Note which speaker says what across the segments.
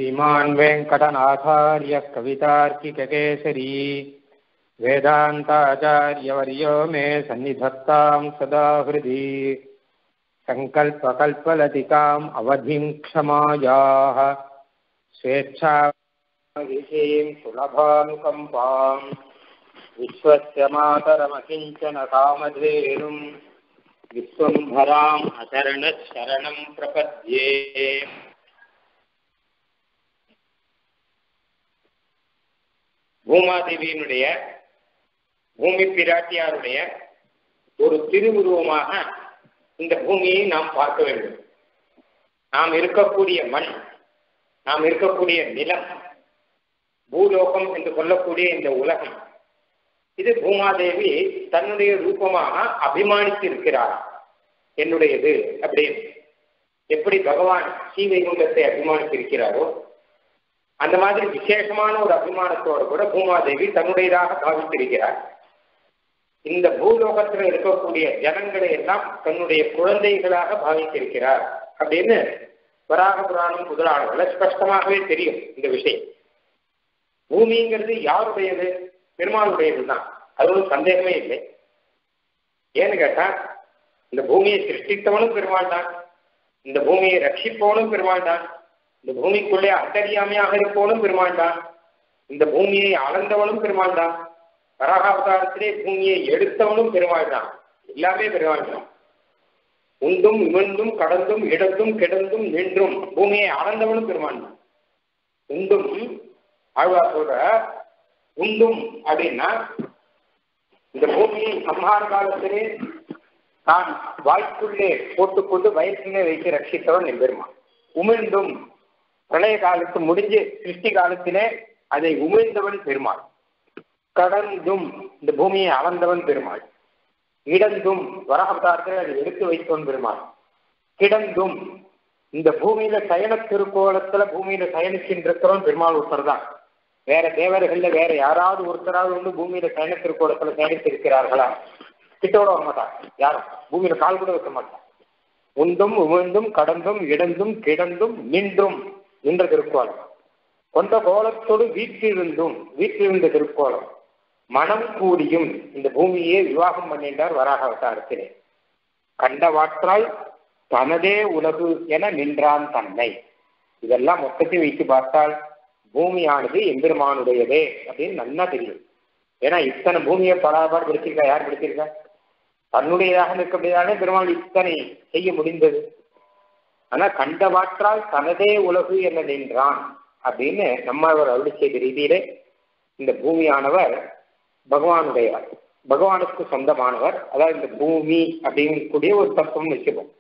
Speaker 1: श्रीमान् वेङ्कटनाथार्यः कवितार्किककेसरी वेदान्ताचार्यवर्यो मे सन्निधत्तां सदा हृदि सङ्कल्पकल्पलतिकाम् अवधिं क्षमायाः स्वेच्छां सुलभानुकम्पाम् विश्वस्य मातरमकिञ्चन कामधेनुम् विश्वम्भराम् अचरणशरणं प्रपद्ये பூமாதேவியினுடைய பூமி பிராட்டியாருடைய ஒரு திருவுருவமாக இந்த பூமியை நாம் பார்க்க வேண்டும் நாம் இருக்கக்கூடிய மண் நாம் இருக்கக்கூடிய நிலம் பூலோகம் என்று சொல்லக்கூடிய இந்த உலகம் இது பூமாதேவி தன்னுடைய ரூபமாக அபிமானித்து இருக்கிறார் என்னுடையது அப்படின்னு எப்படி பகவான் ஸ்ரீவைகுண்டத்தை அபிமானித்திருக்கிறாரோ அந்த மாதிரி விசேஷமான ஒரு அபிமானத்தோடு கூட பூமாதேவி தன்னுடையதாக பாவித்திருக்கிறார் இந்த பூலோகத்தில் இருக்கக்கூடிய ஜனங்களை எல்லாம் தன்னுடைய குழந்தைகளாக பாவித்திருக்கிறார் அப்படின்னு வராக புராணம் முதலாளர்கள ஸ்பஷ்டமாகவே தெரியும் இந்த விஷயம் பூமிங்கிறது யாருடையது பெருமாளுடையது தான் அது ஒரு சந்தேகமே இல்லை ஏன்னு கேட்டா இந்த பூமியை சிருஷ்டித்தவனும் பெருமாள் தான் இந்த பூமியை ரட்சிப்பவனும் பெருமாள் தான் இந்த பூமிக்குள்ளே அந்தரியாமையாக இருப்பவனும் பெருமாள் தான் இந்த பூமியை அளந்தவனும் பெருமாள் தான் வராகாவதாரத்திலே பூமியை எடுத்தவனும் பெருமாள் தான் எல்லாமே பெருமாள் தான் உண்டும் இமிழ்ந்தும் கடந்தும் இடந்தும் கிடந்தும் நின்றும் பூமியை அளந்தவனும் பெருமாள் தான் உண்டும் ஆழ்வார் சொல்ற உண்டும் அப்படின்னா இந்த பூமியை சம்ஹார காலத்திலே தான் வாய்க்குள்ளே போட்டுக்கொண்டு வயிற்றிலே வைத்து ரட்சித்தவன் எம்பெருமான் உமிழ்ந்தும் பிரளய காலத்து முடிஞ்சு சிருஷ்டி காலத்திலே அதை உமிழ்ந்தவன் பெருமாள் கடந்தும் இந்த பூமியை அளந்தவன் பெருமாள் இடந்தும் வரகவதாரத்தில் அதை எடுத்து வைத்தவன் பெருமாள் கிடந்தும் இந்த பூமியில சயன திருக்கோலத்துல பூமியில சயனிக்கின்றவன் பெருமாள் ஒருத்தர் தான் வேற தேவர்கள்ல வேற யாராவது ஒருத்தராவது வந்து பூமியில சயன திருக்கோலத்துல சயனித்து இருக்கிறார்களா கிட்டோட வர மாட்டாங்க யாரும் பூமியில கால் கூட வைக்க மாட்டாங்க உண்டும் உமிழ்ந்தும் கடந்தும் இடந்தும் கிடந்தும் நின்றும் நின்ற திருக்கோலம் கொண்ட கோலத்தோடு வீற்றிருந்தும் வீற்றிருந்த திருக்கோலம் மனம் கூடியும் இந்த பூமியே விவாகம் பண்ணிட்டார் வராக அவதாரத்திலே கண்டவாற்றால் தனதே உலகு என நின்றான் தன்னை இதெல்லாம் மொத்தத்தை வைத்து பார்த்தால் பூமியானது எம்பெருமானுடையதே அப்படின்னு நல்லா தெரியும் ஏன்னா இத்தனை பூமியை பலாபாடு பிடிச்சிருக்கா யார் பிடிச்சிருக்கா தன்னுடையதாக இருக்கக்கூடியதானே பெருமாள் இத்தனை செய்ய முடிந்தது ஆனா கண்டவாற்றால் தனதே உலகு என நின்றான் அப்படின்னு நம்ம அவர் அருளி செய்த ரீதியிலே இந்த பூமியானவர் பகவானுடையவர் பகவானுக்கு சொந்தமானவர் அதாவது இந்த பூமி அப்படிங்கக்கூடிய ஒரு தத்துவம் வச்சுப்போம்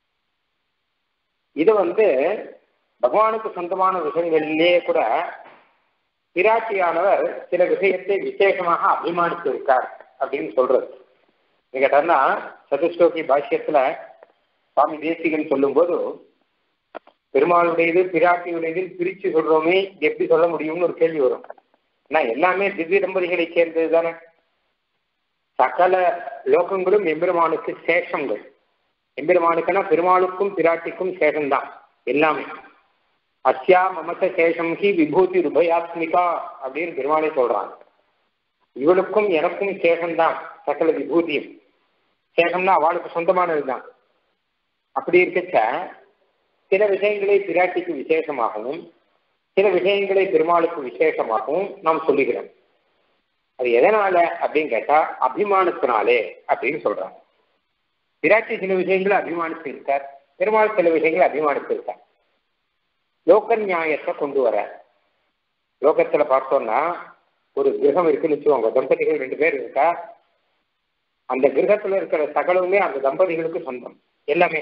Speaker 1: இது வந்து பகவானுக்கு சொந்தமான விஷயங்களிலே கூட பிராட்டியானவர் சில விஷயத்தை விசேஷமாக அபிமானித்து இருக்கார் அப்படின்னு சொல்றது கேட்டா சதுஷ்டோகி பாஷ்யத்துல சுவாமி தேசிகன் சொல்லும்போது பெருமாளுடையது பிராட்டியுடையது பிரிச்சு சொல்றோமே எப்படி சொல்ல முடியும்னு ஒரு கேள்வி வரும் ஆனா எல்லாமே திவ்ய தம்பதிகளை சேர்ந்தது தானே சகல லோகங்களும் எம்பெருமானுக்கு சேஷங்கள் எம்பெருமானுக்குன்னா பெருமாளுக்கும் பிராட்டிக்கும் சேஷம்தான் எல்லாமே அஸ்யா மமச சேஷம் ஹி விபூதி உபயாத்மிகா அப்படின்னு பெருமாளே சொல்றாங்க இவளுக்கும் எனக்கும் சேஷம்தான் சகல விபூதியும் சேஷம்னா அவளுக்கு சொந்தமானதுதான் அப்படி இருக்கச்ச சில விஷயங்களை பிராட்டிக்கு விசேஷமாகவும் சில விஷயங்களை பெருமாளுக்கு விசேஷமாகவும் நாம் சொல்லுகிறோம் அது எதனால அப்படின்னு கேட்டா அபிமானத்தினாலே அப்படின்னு சொல்றாங்க பிராட்டி சில விஷயங்களை அபிமானித்து இருக்கார் பெருமாள் சில விஷயங்களை அபிமானித்து இருக்கார் லோக நியாயத்தை கொண்டு வர லோகத்துல பார்த்தோம்னா ஒரு கிரகம் இருக்குன்னு வச்சுக்கோங்க தம்பதிகள் ரெண்டு பேர் இருக்கா அந்த கிரகத்துல இருக்கிற சகலவுமே அந்த தம்பதிகளுக்கு சொந்தம் எல்லாமே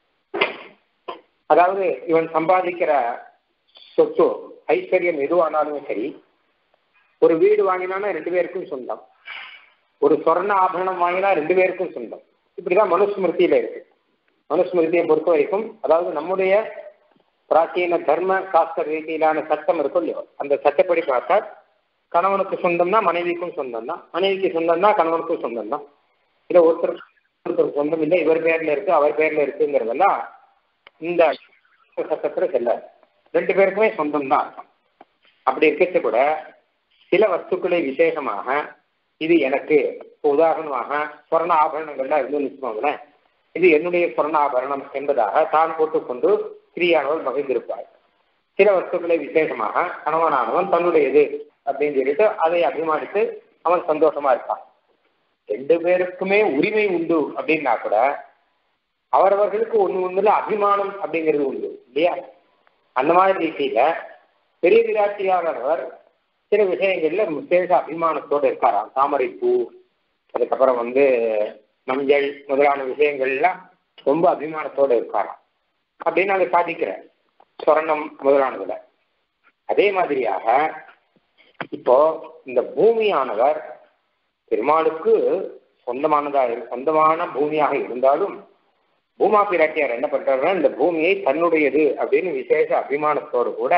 Speaker 1: அதாவது இவன் சம்பாதிக்கிற சொத்து ஐஸ்வர்யம் எதுவானாலும் சரி ஒரு வீடு வாங்கினானா ரெண்டு பேருக்கும் சொந்தம் ஒரு சொர்ண ஆபரணம் வாங்கினா ரெண்டு பேருக்கும் சொந்தம் இப்படிதான் மனுஸ்மிருதியில இருக்கு மனுஸ்மிருதியை பொறுத்த வரைக்கும் அதாவது நம்முடைய பிராச்சீன தர்ம சாஸ்திர ரீதியிலான சட்டம் இருக்கும் இல்லையோ அந்த சட்டப்படி பார்த்தா கணவனுக்கு சொந்தம்னா மனைவிக்கும் சொந்தம் தான் மனைவிக்கு சொந்தம் தான் கணவனுக்கும் சொந்தம் தான் இதை ஒருத்தர் ஒருத்தர் சொந்தம் இல்லை இவர் பேர்ல இருக்கு அவர் பேர்ல இருக்குங்கிறதெல்லாம் இந்த சட்டத்துல செல்லாது ரெண்டு பேருக்குமே சொந்தம் தான் அர்த்தம் அப்படி இருக்கிறது கூட சில வஸ்துக்களை விசேஷமாக இது எனக்கு உதாரணமாக சொர்ண ஆபரணங்கள்லாம் இருந்து வச்சுக்கோங்களேன் இது என்னுடைய சொர்ண ஆபரணம் என்பதாக தான் போட்டுக்கொண்டு ஸ்திரீயானவள் மகிழ்ந்திருப்பாள் சில வஸ்துக்களை விசேஷமாக கணவனானவன் தன்னுடையது அப்படின்னு சொல்லிட்டு அதை அபிமானித்து அவன் சந்தோஷமா இருப்பான் ரெண்டு பேருக்குமே உரிமை உண்டு அப்படின்னா கூட அவரவர்களுக்கு ஒண்ணு ஒண்ணுல அபிமானம் அப்படிங்கிறது உண்டு இல்லையா அந்த மாதிரி ரீதியில பெரிய விராட்டியானவர் சில விஷயங்கள்ல விசேஷ அபிமானத்தோடு இருக்காராம் தாமரை பூ அதுக்கப்புறம் வந்து மஞ்சள் முதலான விஷயங்கள்லாம் ரொம்ப அபிமானத்தோடு இருக்காராம் அப்படின்னு அதை சாதிக்கிறேன் சொர்ணம் முதலானதுல அதே மாதிரியாக இப்போ இந்த பூமியானவர் பெருமாளுக்கு சொந்தமானதா சொந்தமான பூமியாக இருந்தாலும் பூமா பிராட்டியார் என்ன பண்றாருன்னா இந்த பூமியை தன்னுடையது அப்படின்னு விசேஷ அபிமானத்தோடு கூட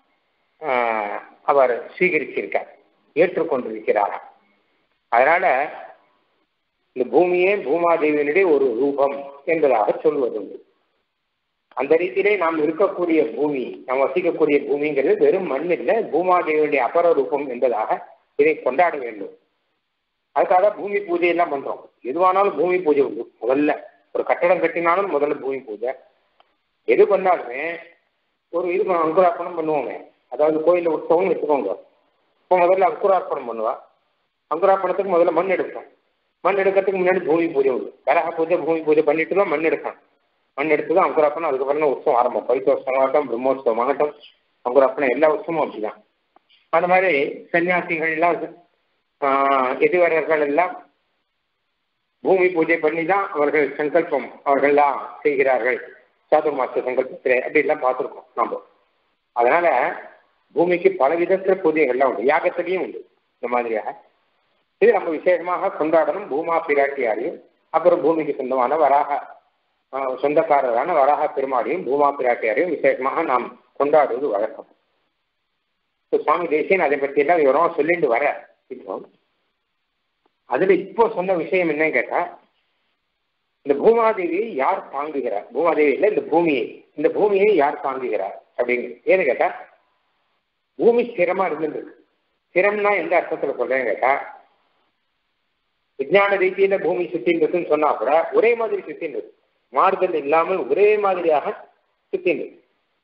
Speaker 1: அவர் ஸ்வீகரிச்சிருக்கார் ஏற்றுக்கொண்டிருக்கிறார் அதனால இந்த பூமியே பூமாதேவியினுடைய ஒரு ரூபம் என்பதாக சொல்வதுண்டு அந்த ரீதியிலே நாம் இருக்கக்கூடிய பூமி நாம் வசிக்கக்கூடிய பூமிங்கிறது வெறும் மண் இல்லை பூமாதேவியுடைய அபர ரூபம் என்பதாக இதை கொண்டாட வேண்டும் அதுக்காக பூமி பூஜை எல்லாம் பண்றோம் எதுவானாலும் பூமி பூஜை உண்டு முதல்ல ஒரு கட்டடம் கட்டினாலும் முதல்ல பூமி பூஜை எது பண்ணாலுமே ஒரு இது அங்குரார்ப்பணம் பண்ணுவோமே அதாவது கோயிலில் உற்சவம்னு வச்சுக்கோங்க இப்போ முதல்ல அங்குரார்ப்பணம் பண்ணுவா அங்குரார்ப்பணத்துக்கு முதல்ல மண் எடுப்போம் மண் எடுக்கிறதுக்கு முன்னாடி பூமி பூஜை உண்டு கரக பூஜை பூமி பூஜை பண்ணிட்டு தான் மண் எடுக்கணும் மண் எடுத்து தான் அங்குரார்ப்பணம் அதுக்கப்புறம் தான் உற்சவம் ஆரம்பம் பைத்தோத்சவம் ஆகட்டும் பிரம்மோத்சவம் ஆகட்டும் அங்குரார்ப்பணம் எல்லா உற்சவமும் அப்படிதான் அந்த மாதிரி சன்னியாசிகள்லாம் எதிர்வரர்கள் எல்லாம் பூமி பூஜை பண்ணி தான் அவர்கள் சங்கல்பம் அவர்கள்லாம் செய்கிறார்கள் சாதுர்மாச சங்கல்பத்திலே அப்படிலாம் பார்த்துருக்கோம் நம்ம அதனால பூமிக்கு பல விதத்துல பூஜைகள்லாம் உண்டு யாகத்திலையும் உண்டு இந்த மாதிரியாக இது நம்ம விசேஷமாக கொண்டாடணும் பூமா பிராட்டியாரையும் அப்புறம் பூமிக்கு சொந்தமான வராக சொந்தக்காரரான வராக பெருமாளையும் பூமா பிராட்டியாரையும் விசேஷமாக நாம் கொண்டாடுவது வழக்கம் சுவாமி தேசியன் அதை பற்றி எல்லாம் விவரமா சொல்லிட்டு வர இப்போ அதுல இப்போ சொன்ன விஷயம் என்னன்னு கேட்டா இந்த பூமாதேவியை யார் தாங்குகிறார் பூமாதேவி இல்லை இந்த பூமியை இந்த பூமியை யார் தாங்குகிறார் அப்படின்னு ஏன்னு கேட்டா பூமி ஸ்திரமா இருந்துருக்கு ஸ்திரம்னா எந்த அர்த்தத்துல சொல்றேன்னு கேட்டா விஞ்ஞான ரீதியில பூமி சுத்தின்னு இருக்குன்னு சொன்னா கூட ஒரே மாதிரி சுத்தின்னு இருக்கு மாறுதல் இல்லாமல் ஒரே மாதிரியாக சுத்தின்னு இருக்கு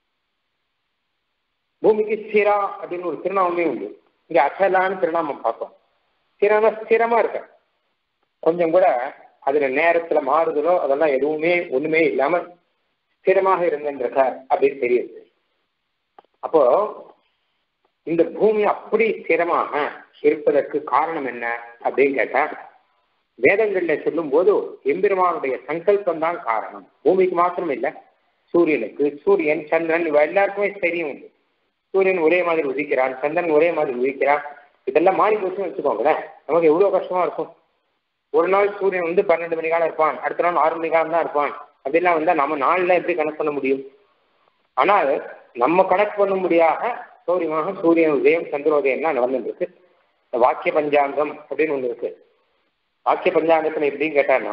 Speaker 1: பூமிக்கு ஸ்திரா அப்படின்னு ஒரு திருநாமமே உண்டு இங்க அச்சலான்னு திருநாமம் பார்த்தோம் ஸ்திரமா ஸ்திரமா இருக்க கொஞ்சம் கூட அதுல நேரத்துல மாறுதலோ அதெல்லாம் எதுவுமே ஒண்ணுமே இல்லாம ஸ்திரமாக இருந்திருக்கார் அப்படின்னு தெரியுது அப்போ இந்த பூமி அப்படி ஸ்திரமாக இருப்பதற்கு காரணம் என்ன அப்படின்னு கேட்டா வேதங்கள்ல சொல்லும் போது எம்பெருமானுடைய சங்கல்பம் தான் காரணம் பூமிக்கு மாத்திரம் இல்லை சூரியனுக்கு சூரியன் சந்திரன் இவ எல்லாருக்குமே தெரியும் உண்டு சூரியன் ஒரே மாதிரி உதிக்கிறான் சந்திரன் ஒரே மாதிரி உதிக்கிறான் இதெல்லாம் மாறி போச்சுன்னு வச்சுக்கோங்களேன் நமக்கு எவ்வளவு கஷ்டமா இருக்கும் ஒரு நாள் சூரியன் வந்து பன்னெண்டு மணி காலம் இருப்பான் அடுத்த நாள் ஆறு மணி காலம் தான் இருப்பான் அப்படிலாம் வந்தா நம்ம நாள்ல எப்படி கணக்கு பண்ண முடியும் ஆனால் நம்ம கணக்கு பண்ண முடியாத சௌரியமாக சூரியன் உதயம் சந்திரோதயம்லாம் நடந்துட்டு இருக்கு இந்த வாக்கிய பஞ்சாங்கம் அப்படின்னு ஒண்ணு இருக்கு வாக்கிய பஞ்சாங்கத்துல எப்படின்னு கேட்டான்னா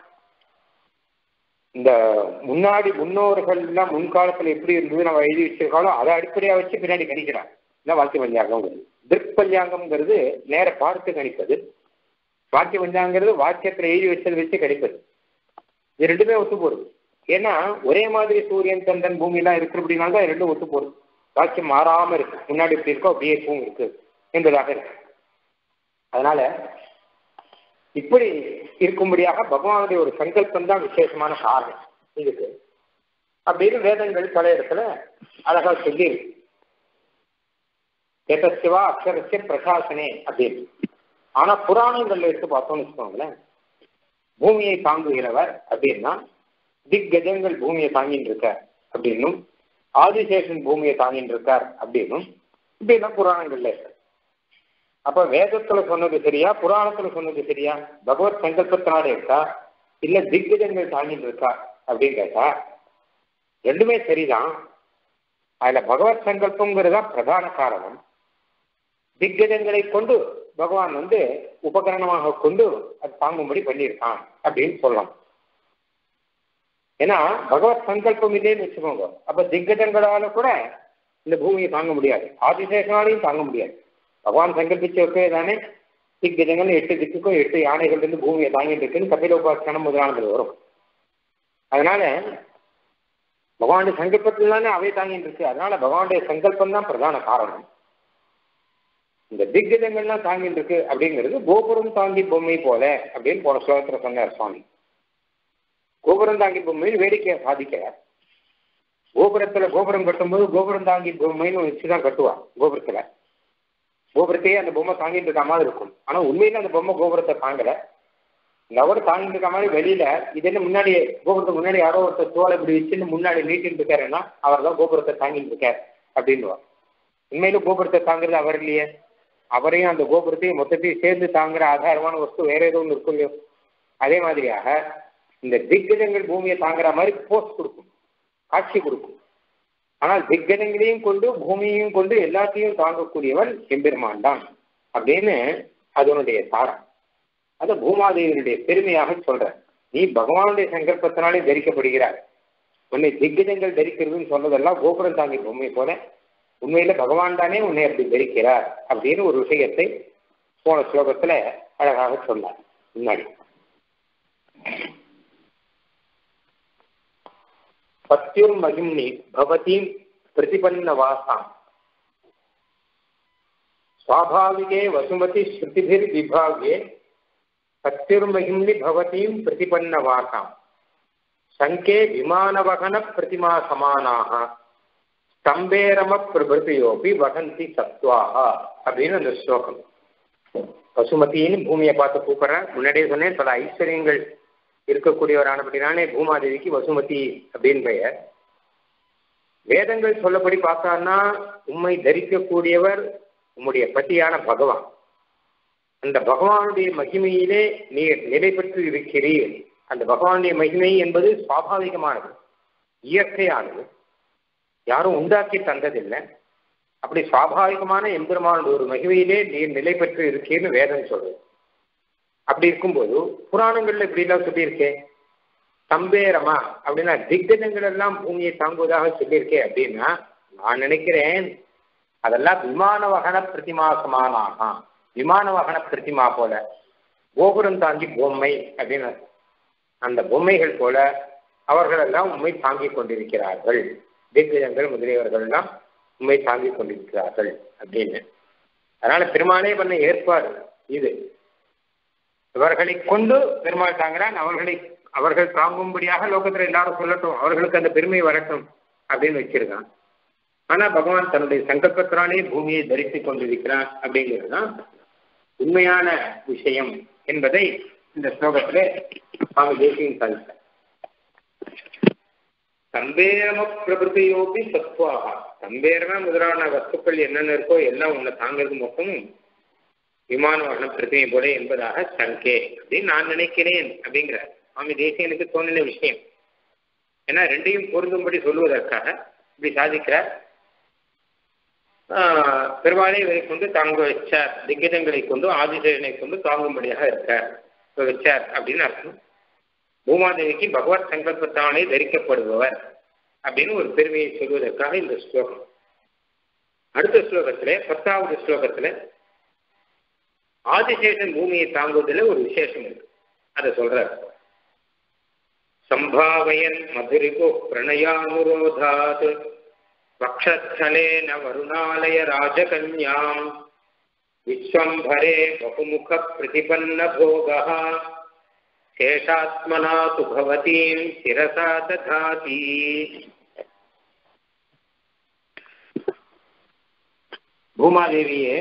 Speaker 1: இந்த முன்னாடி முன்னோர்கள் எல்லாம் முன்காலத்துல எப்படி இருந்தது நம்ம எழுதி வச்சிருக்காலோ அதை அடிப்படையா வச்சு பின்னாடி கணிக்கிறான் இதான் வாக்கிய பஞ்சாங்கம்ங்கிறது திருக் பஞ்சாங்கம்ங்கிறது நேர பார்த்து கணிப்பது வாக்கிய பஞ்சாங்கிறது வாக்கியத்துல எழுதி வச்சதை வச்சு கணிப்பது இது ரெண்டுமே ஒத்து போறது ஏன்னா ஒரே மாதிரி சூரியன் சந்திரன் பூமி எல்லாம் இருக்கு அப்படின்னால தான் ரெண்டும் ஒத்து போறது வாக்கியம் மாறாம இருக்கு முன்னாடி எப்படி இருக்கோ அப்படியே இப்பவும் இருக்கு என்பதாக இருக்கு அதனால இப்படி இருக்கும்படியாக பகவானுடைய ஒரு சங்கல்பம் தான் விசேஷமான காரணம் இதுக்கு அப்படின்னு வேதங்கள் பல இடத்துல அழகா சொல்லி இருக்கு எதசிவா அக்ஷரஸ்ய பிரகாசனே அப்படின்னு ஆனா புராணங்கள்ல எடுத்து பார்த்தோம்னு வச்சுக்கோங்களேன் பூமியை தாங்குகிறவர் அப்படின்னா திக்கஜங்கள் பூமியை தாங்கிட்டு இருக்கார் அப்படின்னும் ஆதிசேஷன் பூமியை தாங்கிட்டு இருக்கார் அப்படின்னும் இப்படிலாம் புராணங்கள்ல இருக்கு அப்ப வேதத்துல சொன்னது சரியா புராணத்துல சொன்னது சரியா பகவத் சங்கல்பத்தினால இருக்கா இல்ல திக்கஜங்கள் தாங்கிட்டு இருக்கா அப்படின்னு கேட்டா ரெண்டுமே சரிதான் அதுல பகவத் சங்கல்பங்கிறது தான் பிரதான காரணம் திக்கஜங்களை கொண்டு பகவான் வந்து உபகரணமாக கொண்டு அது தாங்கும்படி பண்ணியிருக்கான் அப்படின்னு சொல்லலாம் ஏன்னா பகவத் சங்கல்பம் இல்லைன்னு வச்சுக்கோங்க அப்ப திக்கஜங்களால கூட இந்த பூமியை தாங்க முடியாது ஆதிசேஷனாலையும் தாங்க முடியாது பகவான் சங்கல்பிச்ச ஒக்கே தானே திக்கஜங்கள் எட்டு திக்குக்கும் எட்டு யானைகள் இருந்து பூமியை தாங்கிட்டு இருக்குன்னு கபில உபாசனம் முதலானது வரும் அதனால பகவானுடைய சங்கல்பத்தில் தானே அவை தாங்கிட்டு இருக்கு அதனால பகவானுடைய சங்கல்பம் தான் பிரதான காரணம் இந்த திக்கஜங்கள்லாம் தாங்கிட்டு இருக்கு அப்படிங்கிறது கோபுரம் தாங்கி பொம்மை போல அப்படின்னு போன ஸ்லோகத்துல சொன்னார் சுவாமி கோபுரம் தாங்கி பொம்மைன்னு வேடிக்கையை சாதிக்கிறார் கோபுரத்துல கோபுரம் கட்டும்போது கோபுரம் தாங்கி பொம்மைன்னு வச்சுதான் கட்டுவான் கோபுரத்துல கோபுரத்தையே அந்த பொம்மை தாங்கிட்டு இருக்க மாதிரி இருக்கும் ஆனா உண்மையில அந்த பொம்மை கோபுரத்தை தாங்கல நபர் தாங்கிட்டு இருக்க மாதிரி வெளியில இது என்ன முன்னாடி கோபுரத்துக்கு முன்னாடி யாரோ ஒருத்தர் தோலை இப்படி வச்சுன்னு முன்னாடி நீட்டின்னு இருக்காருன்னா அவர் தான் கோபுரத்தை தாங்கிட்டு இருக்கார் அப்படின்னுவா உண்மையில கோபுரத்தை தாங்குறது அவர் இல்லையே அவரையும் அந்த கோபுரத்தையும் மொத்தத்தையும் சேர்ந்து தாங்குற ஆதாரமான வஸ்து வேற ஏதோ ஒன்று இருக்கும் இல்லையோ அதே மாதிரியாக இந்த திக்கஜங்கள் பூமியை தாங்குற மாதிரி போஸ்ட் கொடுக்கும் காட்சி கொடுக்கும் ஆனால் திக்கஜங்களையும் கொண்டு பூமியையும் கொண்டு எல்லாத்தையும் தாங்கக்கூடியவன் எம்பெருமான் தான் அப்படின்னு அதனுடைய சாரம் அது பூமாதேவியனுடைய பெருமையாக சொல்ற நீ பகவானுடைய சங்கல்பத்தினாலே தரிக்கப்படுகிறார் உன்னை திக்கஜங்கள் தரிக்கிறதுன்னு சொன்னதெல்லாம் கோபுரம் தாங்கி பொம்மை போல உண்மையில பகவான் தானே உன்னை அப்படி தரிக்கிறார் அப்படின்னு ஒரு விஷயத்தை போன ஸ்லோகத்துல அழகாக சொன்னார் முன்னாடி பத்யுர் மகிம்னி பவதீம் பிரதிபன்ன வாசாம் स्वाभाविके वसुमति श्रुतिभिर्विभागे पत्युर्महिम्नि भवतीं प्रतिपन्नवासाम् शङ्के विमानवहनप्रतिमा समानाः ஸ்தம்பேரம பிரபృతిயோபி வகந்தி சத்வாக அப்படின்னு அந்த ஸ்லோகம் பசுமத்தின்னு பூமியை பார்த்து கூப்பிடுறேன் முன்னாடியே சொன்னேன் பல ஐஸ்வர்யங்கள் இருக்கக்கூடியவரானபடினாலே பூமாதேவிக்கு வசுமதி அப்படின்னு பெயர் வேதங்கள் சொல்லப்படி பார்த்தான்னா உண்மை தரிக்கக்கூடியவர் உம்முடைய பத்தியான பகவான் அந்த பகவானுடைய மகிமையிலே நீர் நிலை பெற்று இருக்கிறீர் அந்த பகவானுடைய மகிமை என்பது சுவாபாவிகமானது இயற்கையானது யாரும் உண்டாக்கி தந்ததில்லை அப்படி சுவாபாவிகமான எம்பெருமானோட ஒரு மகிமையிலே நீர் நிலை பெற்று இருக்கீர்னு வேதம் சொல்லுது அப்படி இருக்கும்போது புராணங்கள்ல இப்படிலாம் சொல்லியிருக்கேன் சம்பேரமா அப்படின்னா திக்கஜங்கள் எல்லாம் பூமியை தாங்குவதாக சொல்லியிருக்கேன் அப்படின்னா நான் நினைக்கிறேன் அதெல்லாம் விமான வகன பிரதிமா சமானாக விமான வகன பிரதிமா போல கோபுரம் தாங்கி பொம்மை அப்படின்னு அந்த பொம்மைகள் போல அவர்கள் எல்லாம் உண்மை தாங்கிக் கொண்டிருக்கிறார்கள் திக்கஜங்கள் முதலியவர்கள் எல்லாம் உண்மை தாங்கிக் கொண்டிருக்கிறார்கள் அப்படின்னு அதனால பெருமானே பண்ண ஏற்பாடு இது இவர்களை கொண்டு பெருமாள் தாங்கிறான் அவர்களை அவர்கள் தாங்கும்படியாக லோகத்துல எல்லாரும் சொல்லட்டும் அவர்களுக்கு அந்த பெருமை வரட்டும் அப்படின்னு வச்சிருக்கான் ஆனா பகவான் தன்னுடைய சங்கல்பத்தினாலே பூமியை தரித்துக் கொண்டிருக்கிறான் அப்படிங்கிறது தான் உண்மையான விஷயம் என்பதை இந்த ஸ்லோகத்துல சுவாமி தேசியம் சாதித்தார் சம்பேரம பிரபுதியோபி சத்வாக சம்பேரம முதலான வஸ்துக்கள் என்னென்ன இருக்கோ எல்லாம் உன்னை தாங்கிறது மொத்தமும் விமான வாகனம் பிரதிமை போல என்பதாக சங்கே அப்படின்னு நான் நினைக்கிறேன் அப்படிங்கிற சுவாமி தேசியனுக்கு தோணின விஷயம் ஏன்னா ரெண்டையும் பொருந்தும்படி சொல்லுவதற்காக இப்படி சாதிக்கிறார் பெருமாளை இவரை கொண்டு தாங்க வச்சார் திగ్గஜங்களை கொண்டு ஆதிசேஷனை கொண்டு தாங்கும்படியாக இருக்கார் வச்சார் அப்படின்னு அர்த்தம் பூமாதேவிக்கு பகவத் சங்கல்பத்தானே தரிக்கப்படுபவர் அப்படின்னு ஒரு பெருமையை சொல்வதற்காக இந்த ஸ்லோகம் அடுத்த ஸ்லோகத்துல பத்தாவது ஸ்லோகத்துல ஆதிசேஷன் பூமியை தாங்குவதில் ஒரு விசேஷம் இருக்கு அதை சொல்றார் சம்பாவயன் மதுரிபு பிரணயானுரோதாத் வக்ஷஸ்தலேன வருணாலய ராஜகன்யாம் விஸ்வம்பரே பகுமுக பிரதிபன்ன போகः சேஷாத்மனா து பவதீம் சிரசா ததாதி பூமாதேவியே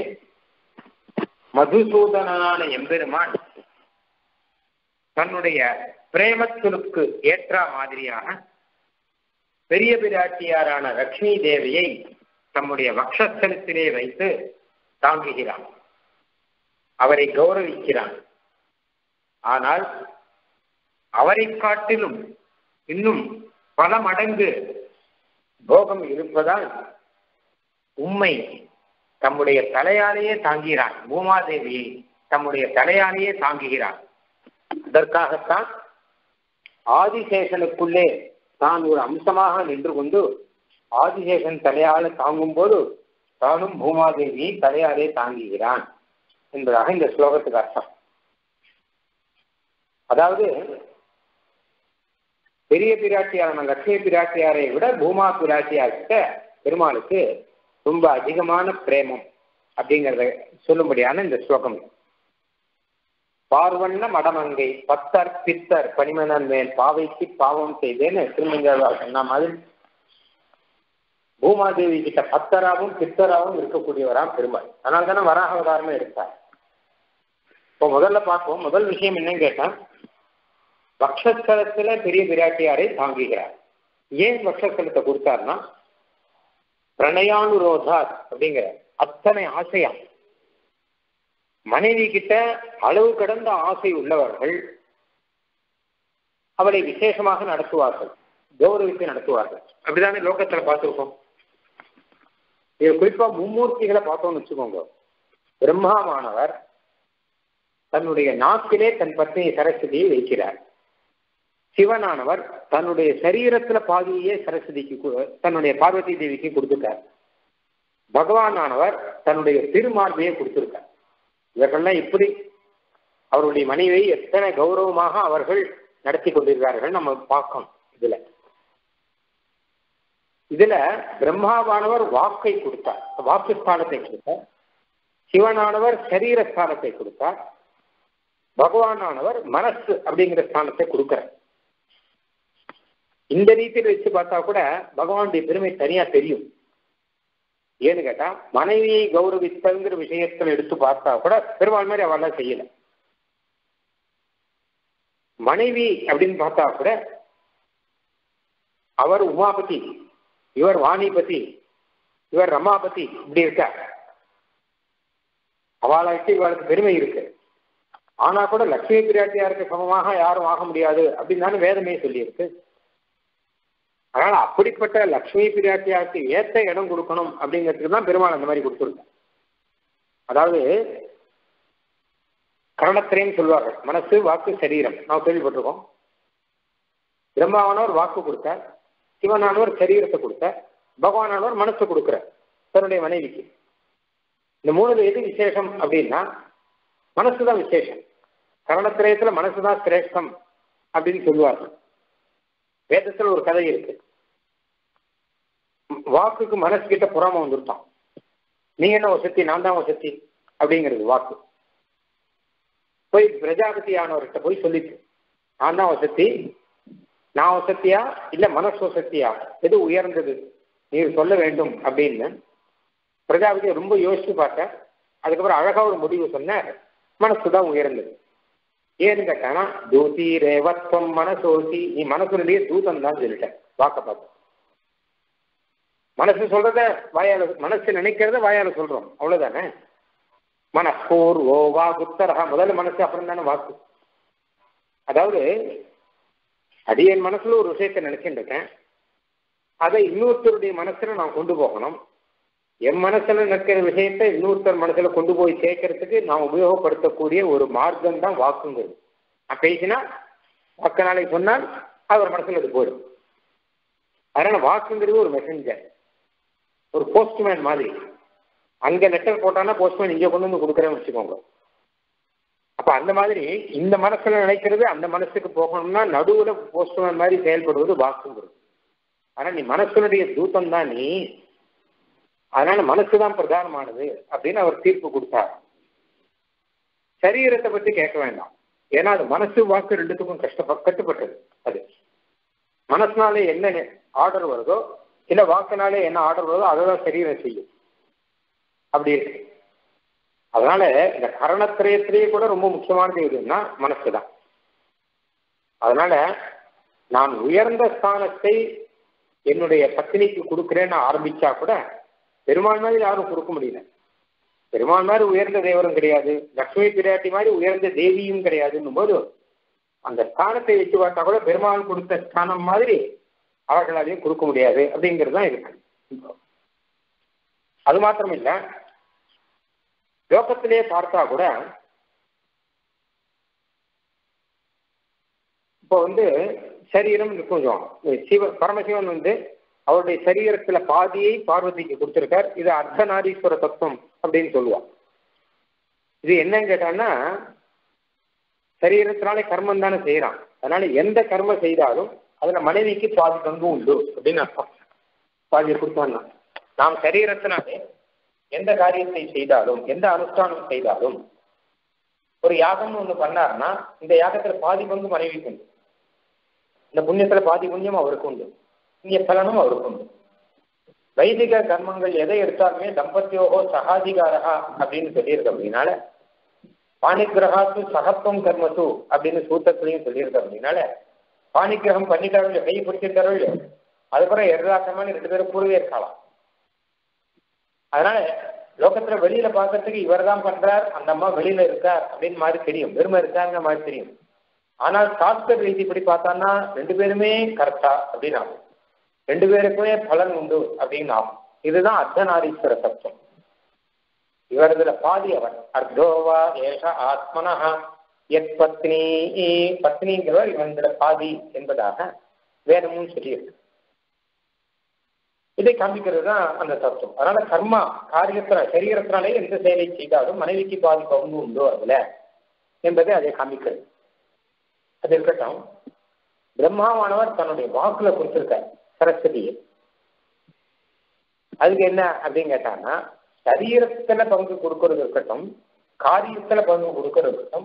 Speaker 1: மதுசூதனான எம்பெருமான் தன்னுடைய பிரேமத்திற்கு ஏற்ற மாதிரியாக பெரிய பிராட்டியாரான லக்ஷ்மி தேவியை தம்முடைய வக்ஷஸ்தலத்திலே வைத்து தாங்குகிறான் அவரை கௌரவிக்கிறான் ஆனால் அவரை காட்டிலும் இன்னும் பல மடங்கு போகம் இருப்பதால் உண்மை தம்முடைய தலையாலேயே தாங்கிறான் பூமாதேவியை தம்முடைய தலையாலேயே தாங்குகிறான் அதற்காகத்தான் ஆதிசேஷனுக்குள்ளே தான் ஒரு அம்சமாக நின்று கொண்டு ஆதிசேஷன் தலையால தாங்கும் போது தானும் பூமாதேவி தலையாலே தாங்குகிறான் என்பதாக இந்த ஸ்லோகத்துக்கு அர்த்தம் அதாவது பெரிய பிராட்டியாரான லட்சுமி பிராட்டியாரை விட பூமா பிராட்டியார்கிட்ட பெருமாளுக்கு ரொம்ப அதிகமான பிரேமம் அப்படிங்கிறத சொல்லும்படியான இந்த ஸ்லோகம் பார்வண்ண மடமங்கை பத்தர் பித்தர் பனிமனன் மேல் பாவைக்கு பாவம் செய்தேன்னு திருமஞ்சா சொன்ன மாதிரி பூமாதேவி கிட்ட பத்தராவும் பித்தராவும் இருக்கக்கூடியவராம் பெருமாள் அதனால தானே வராக அவதாரமே எடுத்தார் இப்போ முதல்ல பார்ப்போம் முதல் விஷயம் என்னன்னு கேட்டா பக்ஷஸ்தலத்துல பெரிய பிராட்டியாரை தாங்குகிறார் ஏன் பக்ஷஸ்தலத்தை கொடுத்தாருன்னா பிரணயானுரோதாத் அப்படிங்கிற அத்தனை ஆசையா மனைவி கிட்ட அளவு கடந்த ஆசை உள்ளவர்கள் அவளை விசேஷமாக நடத்துவார்கள் கௌரவித்து நடத்துவார்கள் அப்படிதானே லோகத்துல பார்த்துருக்கோம் இது குறிப்பா மும்மூர்த்திகளை பார்த்தோம்னு வச்சுக்கோங்க பிரம்மாவானவர் தன்னுடைய நாக்கிலே தன் பத்னியை சரஸ்வதியை வைக்கிறார் சிவனானவர் தன்னுடைய சரீரத்துல பாதியே சரஸ்வதிக்கு தன்னுடைய பார்வதி தேவிக்கு கொடுத்துட்டார் பகவானானவர் தன்னுடைய திருமார்பையை கொடுத்திருக்கார் இவர்கள்லாம் இப்படி அவருடைய மனைவியை எத்தனை கௌரவமாக அவர்கள் நடத்தி கொண்டிருக்கிறார்கள் நம்ம பார்க்கணும் இதுல இதுல பிரம்மாவானவர் வாக்கை கொடுத்தார் வாக்கு ஸ்தானத்தை கொடுத்தார் சிவனானவர் சரீர ஸ்தானத்தை கொடுத்தார் பகவானானவர் மனசு அப்படிங்கிற ஸ்தானத்தை கொடுக்கிறார் இந்த ரீதியில் வச்சு பார்த்தா கூட பகவானுடைய பெருமை தனியா தெரியும் ஏன்னு கேட்டா மனைவியை கௌரவித்தங்கிற விஷயத்துல எடுத்து பார்த்தா கூட பெருமாள் மாதிரி அவெல்லாம் செய்யல மனைவி அப்படின்னு பார்த்தா கூட அவர் உமாபதி இவர் வாணிபதி இவர் ரமாபதி இப்படி இருக்கார் அவளுக்கு இவளுக்கு பெருமை இருக்கு ஆனா கூட லட்சுமி பிராட்டியாருக்கு சமமாக யாரும் ஆக முடியாது அப்படின்னு தானே வேதமே சொல்லியிருக்கு அதனால அப்படிப்பட்ட லக்ஷ்மி பிராட்டியாருக்கு ஏத்த இடம் கொடுக்கணும் அப்படிங்கிறதுக்கு தான் பெருமாள் அந்த மாதிரி கொடுத்துருக்க அதாவது கரணத்திரைன்னு சொல்லுவார்கள் மனசு வாக்கு சரீரம் நாம் கேள்விப்பட்டிருக்கோம் பிரம்மாவானவர் வாக்கு கொடுத்தார் சிவனானவர் சரீரத்தை கொடுத்தார் பகவானானவர் மனசை கொடுக்கிறார் தன்னுடைய மனைவிக்கு இந்த மூணுல எது விசேஷம் அப்படின்னா மனசு தான் விசேஷம் கரணத்திரயத்துல மனசுதான் சிரேஷ்டம் அப்படின்னு சொல்லுவார்கள் வேதத்துல ஒரு கதை இருக்கு வாக்குக்கு மனசு கிட்ட புறாம வந்துருட்டான் நீங்க என்ன வசதி நான் தான் வசதி அப்படிங்கிறது வாக்கு போய் பிரஜாபதி ஆனவர்கிட்ட போய் சொல்லிட்டு நான் தான் வசதி நான் வசத்தியா இல்ல மனசு வசத்தியா எது உயர்ந்தது நீர் சொல்ல வேண்டும் அப்படின்னு பிரஜாபதி ரொம்ப யோசிச்சு பார்த்த அதுக்கப்புறம் அழகா ஒரு முடிவு சொன்ன மனசுதான் உயர்ந்தது ஏன்னு கேட்டானா தூதி ரேவத்வம் மனசோசி நீ மனசுடைய தூதம் தான் சொல்லிட்டேன் வாக்க பார்த்து மனசு சொல்றத வாயால மனசு நினைக்கிறத வாயால சொல்றோம் அவ்வளவுதானே மனப்பூர் ஓ வா குத்தரகா முதல்ல மனசு அப்புறம் தானே வாக்கு அதாவது அடியன் மனசுல ஒரு விஷயத்தை நினைச்சுட்டு இருக்கேன் அதை இன்னொருத்தருடைய மனசுல நான் கொண்டு போகணும் என் மனசுல நிற்கிற விஷயத்தை இன்னொருத்தர் மனசுல கொண்டு போய் சேர்க்கறதுக்கு நான் உபயோகப்படுத்தக்கூடிய ஒரு மார்க்கம் தான் வாக்குங்கிறது நான் பேசினா பக்க நாளைக்கு சொன்னால் அவர் மனசுல அது போயிடும் அதனால வாக்குங்கிறது ஒரு மெசஞ்சர் ஒரு போஸ்ட்மேன் மாதிரி அங்க லெட்டர் போட்டானா போஸ்ட்மேன் இங்க கொண்டு வந்து கொடுக்குறேன்னு வச்சுக்கோங்க அப்ப அந்த மாதிரி இந்த மனசுல நினைக்கிறது அந்த மனசுக்கு போகணும்னா நடுவுல போஸ்ட்மேன் மாதிரி செயல்படுவது வாக்குங்கிறது ஆனா நீ மனசுனுடைய தூத்தம் தான் நீ அதனால மனசுதான் பிரதானமானது அப்படின்னு அவர் தீர்ப்பு கொடுத்தார் சரீரத்தை பத்தி கேட்க வேண்டாம் ஏன்னா அது மனசு வாக்கு ரெண்டுத்துக்கும் கஷ்டப்ப கட்டுப்பட்டது அது மனசுனாலே என்ன ஆர்டர் வருதோ இல்ல வாக்குனாலே என்ன ஆர்டர் வருதோ அதை தான் சரீரம் செய்யும் அப்படி இருக்கு அதனால இந்த கரணத்திரயத்திலேயே கூட ரொம்ப முக்கியமானது எதுன்னா மனசு தான் அதனால நான் உயர்ந்த ஸ்தானத்தை என்னுடைய பத்தினிக்கு கொடுக்குறேன்னு ஆரம்பிச்சா கூட பெருமாள் மாதிரி யாரும் கொடுக்க முடியல பெருமாள் மாதிரி உயர்ந்த தேவரும் கிடையாது லக்ஷ்மி பிராட்டி மாதிரி உயர்ந்த தேவியும் கிடையாதுன்னும் போது அந்த ஸ்தானத்தை வச்சு பார்த்தா கூட பெருமாள் கொடுத்த ஸ்தானம் மாதிரி அவர்களாலையும் கொடுக்க முடியாது அப்படிங்கிறது தான் இருக்கு அது மாத்திரம் இல்ல லோகத்திலேயே பார்த்தா கூட இப்போ வந்து சரீரம் கொஞ்சம் சிவ பரமசிவன் வந்து
Speaker 2: அவருடைய சரீரத்துல பாதியை பார்வதிக்கு கொடுத்திருக்கார் இது அர்த்தநாரீஸ்வர தத்துவம் அப்படின்னு சொல்லுவான் இது என்னன்னு கேட்டான்னா சரீரத்தினாலே கர்மம் தானே செய்யறான் அதனால எந்த கர்மம் செய்தாலும் அதுல மனைவிக்கு பாதி பங்கு உண்டு அப்படின்னு அர்த்தம் பாதியை கொடுத்தான்னா நாம் சரீரத்தினாலே எந்த காரியத்தை செய்தாலும் எந்த அனுஷ்டானம் செய்தாலும் ஒரு யாகம்னு ஒண்ணு பண்ணாருன்னா இந்த யாகத்துல பாதி பங்கு மனைவிக்கு உண்டு இந்த புண்ணியத்துல பாதி புண்ணியம் அவருக்கு உண்டு புண்ணிய பலனும் அவருக்கு உண்டு வைதிக கர்மங்கள் எதை எடுத்தாலுமே தம்பத்தியோகோ சகாதிகாரகா அப்படின்னு சொல்லியிருக்கு அப்படின்னால பாணிகிரகாத்து சகத்துவம் கர்மத்து அப்படின்னு சூத்திரத்திலையும் சொல்லியிருக்கு அப்படின்னால பாணிகிரகம் பண்ணிட்டாரோ கை பிடிச்சிருக்காரோ இல்லையோ அதுக்கப்புறம் எதிராக்கமான ரெண்டு பேரும் கூடவே இருக்கலாம் அதனால லோகத்துல வெளியில பாக்குறதுக்கு இவர் தான் பண்றார் அந்த அம்மா வெளியில இருக்கார் அப்படின்னு மாதிரி தெரியும் வெறுமை இருக்காருங்கிற மாதிரி தெரியும் ஆனால் சாஸ்திர ரீதிப்படி பார்த்தான்னா ரெண்டு பேருமே கரெக்டா அப்படின்னு ஆகும் ரெண்டு பேருக்குமே பலன் உண்டு அப்படின்னு ஆகும் இதுதான் அர்த்தநாரீஸ்வர தத்துவம் இவரதுல பாதி அவர் அர்த்தோவா ஏஷ ஆத்மனஹ எத் பத்னி பத்னிங்கிறவர் இவங்களோட பாதி என்பதாக வேதமும் சொல்லியிருக்கு இதை காண்பிக்கிறது தான் அந்த தத்துவம் அதனால கர்மா காரியத்துல சரீரத்தினாலே எந்த செயலை செய்தாலும் மனைவிக்கு பாதி பங்கு உண்டோ அதுல என்பதை அதை காண்பிக்கிறது அது இருக்கட்டும் பிரம்மாவானவர் தன்னுடைய வாக்குல கொடுத்திருக்கார் சரஸ்வதியை அதுக்கு என்ன அப்படின்னு கேட்டாங்கன்னா சரீரத்துல பங்கு கொடுக்கறது இருக்கட்டும் காரியத்துல பங்கு கொடுக்கறது இருக்கட்டும்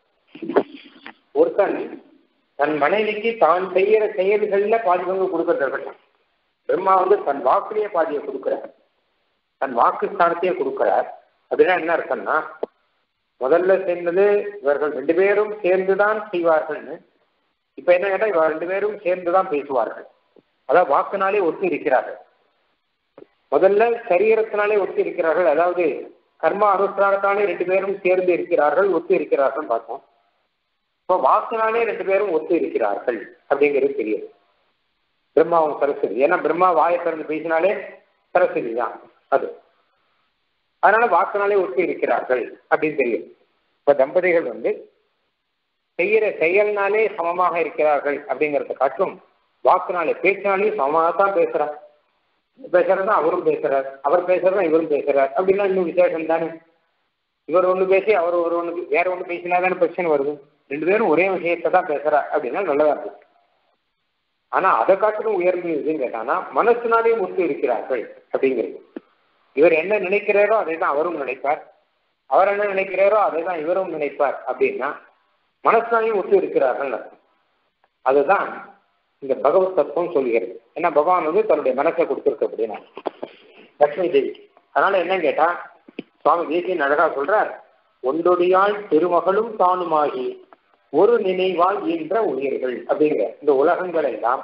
Speaker 2: ஒருத்தன் தன் மனைவிக்கு தான் செய்யற செயல்கள்ல பாதி பங்கு கொடுக்கறது இருக்கட்டும் பிரம்மா வந்து தன் வாக்குலயே பாதியை கொடுக்கிறார் தன் வாக்கு ஸ்தானத்தையே கொடுக்கிறார் அப்படின்னா என்ன அர்த்தம்னா முதல்ல சேர்ந்தது இவர்கள் ரெண்டு பேரும் சேர்ந்துதான் செய்வார்கள்னு இப்ப என்ன கேட்டா இவர்கள் ரெண்டு பேரும் சேர்ந்துதான் பேசுவார்கள் அதாவது வாக்குனாலே ஒத்து இருக்கிறார்கள் முதல்ல சரீரத்தினாலே ஒத்து இருக்கிறார்கள் அதாவது கர்ம அனுஷ்டானத்தாலே ரெண்டு பேரும் சேர்ந்து இருக்கிறார்கள் ஒத்து இருக்கிறார்கள் பார்த்தோம் இப்போ வாக்குனாலே ரெண்டு பேரும் ஒத்து இருக்கிறார்கள் அப்படிங்கிறது தெரியும் பிரம்மாவும் சரஸ்வதி ஏன்னா பிரம்மா வாயை திறந்து பேசினாலே சரஸ்வதி தான் அது அதனால வாக்குனாலே ஒத்து இருக்கிறார்கள் அப்படின்னு தெரியும் இப்ப தம்பதிகள் வந்து செய்யற செயல்னாலே சமமாக இருக்கிறார்கள் அப்படிங்கறத காட்டும் வாக்குனாலே பேசினாலே சமமாக தான் பேசுறார் பேசுறதா அவரும் பேசுறார் அவர் பேசுறதா இவரும் பேசுறார் அப்படின்னா இன்னும் விசேஷம் தானே இவர் ஒண்ணு பேசி அவர் ஒரு ஒண்ணு வேற ஒண்ணு பேசினா தானே பிரச்சனை வருது ரெண்டு பேரும் ஒரே விஷயத்தை தான் பேசுறா அப்படின்னா நல்லதா இருக்கு ஆனா அதை காட்டிலும் உயர்ந்து இதுன்னு கேட்டானா மனசுனாலேயும் ஒத்து இருக்கிறார்கள் அப்படிங்கிறது இவர் என்ன நினைக்கிறாரோ அதை தான் அவரும் நினைப்பார் அவர் என்ன நினைக்கிறாரோ அதை தான் இவரும் நினைப்பார் அப்படின்னா மனசுனாலையும் ஒத்து இருக்கிறார்கள் அதுதான் இந்த பகவத் தத்துவம் சொல்கிறது ஏன்னா பகவான் வந்து தன்னுடைய மனசை கொடுத்துருக்கு அப்படின்னா லட்சுமி தேவி அதனால என்ன கேட்டா சுவாமி தேசியன் அழகா சொல்றார் ஒன்றொடியால் திருமகளும் தானுமாகி ஒரு நினைவால் ஈன்ற உயிர்கள் அப்படிங்கிற இந்த உலகங்கள் எல்லாம்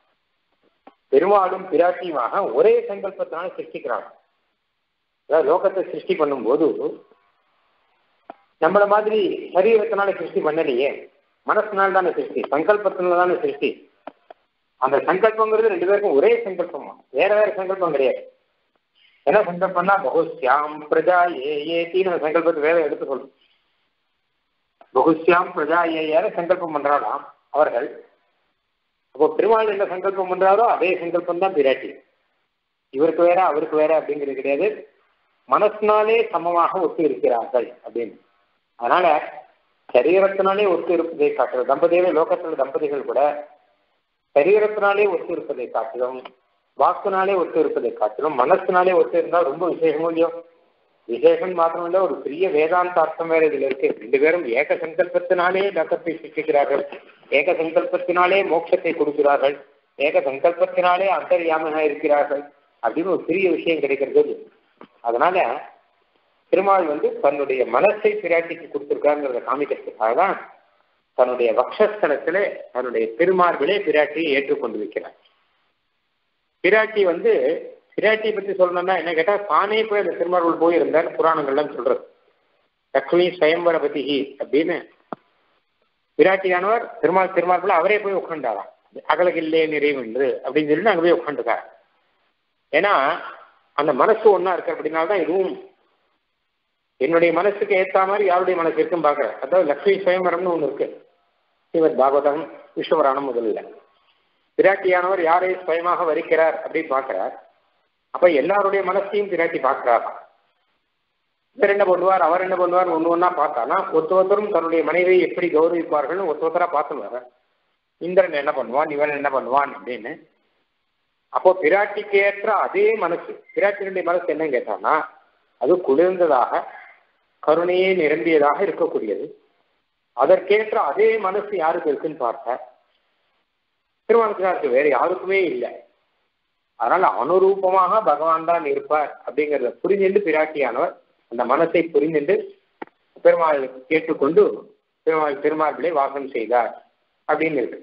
Speaker 2: பெருமாளும் பிராட்டியுமாக ஒரே சங்கல்பத்தினால சிருஷ்டிக்கிறாங்க அதாவது லோகத்தை சிருஷ்டி பண்ணும்போது நம்மள மாதிரி சரீரத்தினால சிருஷ்டி பண்ணலையே மனசுனால தானே சிருஷ்டி சங்கல்பத்தினால தானே சிருஷ்டி அந்த சங்கல்பங்கிறது ரெண்டு பேருக்கும் ஒரே சங்கல்பமா வேற வேற சங்கல்பம் கிடையாது என்ன சங்கல்பம்னா பகுஸ்யாம் பிரஜா ஏ ஏத்தின்னு சங்கல்பத்தை வேற எடுத்து சொல்லும் பகுஸ்யாம் பிரஜா ஏயார சங்கல்பம் பண்றாளாம் அவர்கள் அப்போ பெருமாள் என்ன சங்கல்பம் பண்றாரோ அதே சங்கல்பம் தான் பிராட்டி இவருக்கு வேற அவருக்கு வேற அப்படிங்கிறது கிடையாது மனசினாலே சமமாக ஒத்து இருக்கிறார்கள் அப்படின்னு அதனால சரீரத்தினாலே ஒத்து இருப்பதை காட்டுறது தம்பதிகள் லோகத்துல தம்பதிகள் கூட சரீரத்தினாலே ஒத்து இருப்பதை காட்டிலும் வாக்குனாலே ஒத்து இருப்பதை காட்டிலும் மனசினாலே ஒத்து இருந்தால் ரொம்ப விசேஷமும் இல்லையோ விசேஷம் மாத்திரம் இல்ல ஒரு பெரிய வேதாந்த அர்த்தம் வேற இதுல இருக்கு ரெண்டு பேரும் ஏக சங்கல்பத்தினாலே லோகத்தை சிருஷ்டிக்கிறார்கள் ஏக சங்கல்பத்தினாலே மோட்சத்தை கொடுக்கிறார்கள் ஏக சங்கல்பத்தினாலே அந்தர்யாமனாக இருக்கிறார்கள் அப்படின்னு ஒரு பெரிய விஷயம் கிடைக்கிறது அதனால திருமால் வந்து தன்னுடைய மனசை பிராட்டிக்கு கொடுத்திருக்காருங்கிறத காமிக்கிறதுக்காக தான் தன்னுடைய வக்ஷஸ்தலத்திலே தன்னுடைய திருமார்பிலே பிராட்டியை ஏற்றுக்கொண்டு வைக்கிறார் பிராட்டி வந்து பிராட்டியை பத்தி சொல்லணும்னா என்ன கேட்டா தானே போய் அந்த திருமார்புள் போயிருந்தார் புராணங்கள்லாம் சொல்றது லக்ஷ்மி ஸ்வயம்பர பதிகி அப்படின்னு பிராட்டியானவர் திருமால் திருமார்புல அவரே போய் உட்காண்டாராம் அகலகில்லே நிறைவென்று அப்படின்னு சொல்லி அங்கே போய் உட்காந்துக்கார் ஏன்னா அந்த மனசு ஒன்னா இருக்கு அப்படின்னால தான் இதுவும் என்னுடைய மனசுக்கு ஏத்த மாதிரி யாருடைய மனசு இருக்குன்னு பாக்குறேன் அதாவது லக்ஷ்மி சுயம்பரம்னு ஒண்ணு இருக்கு ஸ்ரீமத் பாகவதம் விஸ்வபுராணம் முதல்ல பிராட்டியானவர் யாரை சுயமாக வரிக்கிறார் அப்படின்னு பார்க்கிறார் அப்ப எல்லாருடைய மனசையும் பிராட்டி பார்க்கிறார் இவர் என்ன பண்ணுவார் அவர் என்ன பண்ணுவார் ஒன்று ஒன்றா பார்த்தானா ஒருத்த ஒருத்தரும் தன்னுடைய மனைவியை எப்படி கௌரவிப்பார்கள்னு ஒருத்த ஒருத்தரா பார்த்து வர இந்திரன் என்ன பண்ணுவான் இவன் என்ன பண்ணுவான் அப்படின்னு அப்போ பிராட்டிக்கு ஏற்ற அதே மனசு பிராட்டியினுடைய மனசு என்ன கேட்டான்னா அது குளிர்ந்ததாக கருணையே நிரம்பியதாக இருக்கக்கூடியது அதற்கேற்ற அதே மனசு யாருக்கு இருக்குன்னு பார்த்தா திருமணத்துக்கு இருக்கு வேற யாருக்குமே இல்லை அதனால அனுரூபமாக பகவான் தான் இருப்பார் அப்படிங்கிறத புரிஞ்சுண்டு பிராட்டியானவர் அந்த மனசை புரிஞ்சுண்டு பெருமாள் கேட்டுக்கொண்டு பெருமாள் திருமார்பிளை வாசம் செய்தார் அப்படின்னு இருக்கு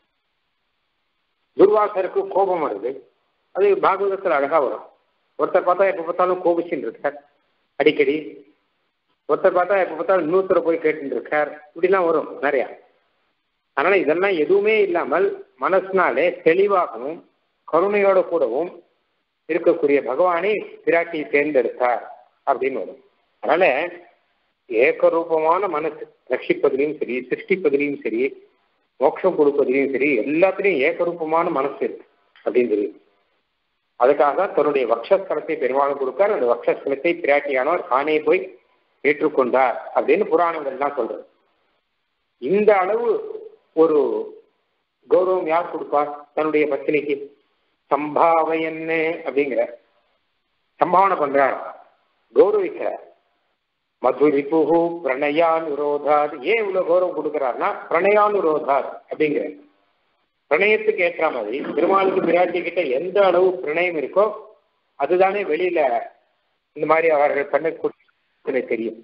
Speaker 2: துர்வாசருக்கு கோபம் வருது அது பாகவதத்தில் அழகா வரும் ஒருத்தர் பார்த்தா எப்போ பார்த்தாலும் கோபிச்சுன்னு இருக்கார் அடிக்கடி ஒருத்தர் பார்த்தா எப்போ பார்த்தாலும் இன்னொருத்தரை போய் கேட்டுட்டு இருக்கார் இப்படிலாம் வரும் நிறையா அதனால இதெல்லாம் எதுவுமே இல்லாமல் மனசினாலே தெளிவாகவும் கருணையோட கூடவும் இருக்கக்கூடிய பகவானை பிராட்டி தேர்ந்தெடுத்தார் அப்படின்னு வரும் அதனால ஏகரூபமான மனசு ரட்சிப்பதிலையும் சரி சிருஷ்டிப்பதிலையும் சரி மோட்சம் கொடுப்பதிலையும் சரி எல்லாத்துலேயும் ஏகரூபமான மனசு இருக்கு அப்படின்னு தெரியும் அதுக்காக தான் தன்னுடைய வக்ஷஸ்தலத்தை பெருமாளும் கொடுக்கார் அந்த வக்ஷஸ்தலத்தை பிராட்டியானவர் தானே போய் ஏற்றுக்கொண்டார் அப்படின்னு புராணங்கள்லாம் சொல்றது இந்த அளவு ஒரு கௌரவம் யார் கொடுப்பார் தன்னுடைய பத்தினிக்கு சம்பாவையன்னு அப்படிங்கிற சம்பாவனை பண்றார் கௌரவிக்கிறார் மதுரிபுகு பிரணயானுரோதாத் ஏன் இவ்வளவு கௌரவம் கொடுக்கிறார்னா பிரணயானுரோதாத் அப்படிங்கிற பிரணயத்துக்கு ஏற்ற மாதிரி பெருமாளுக்கு பிராட்டி கிட்ட எந்த அளவு பிரணயம் இருக்கோ அதுதானே வெளியில இந்த மாதிரி அவர்கள் பண்ண தெரியும்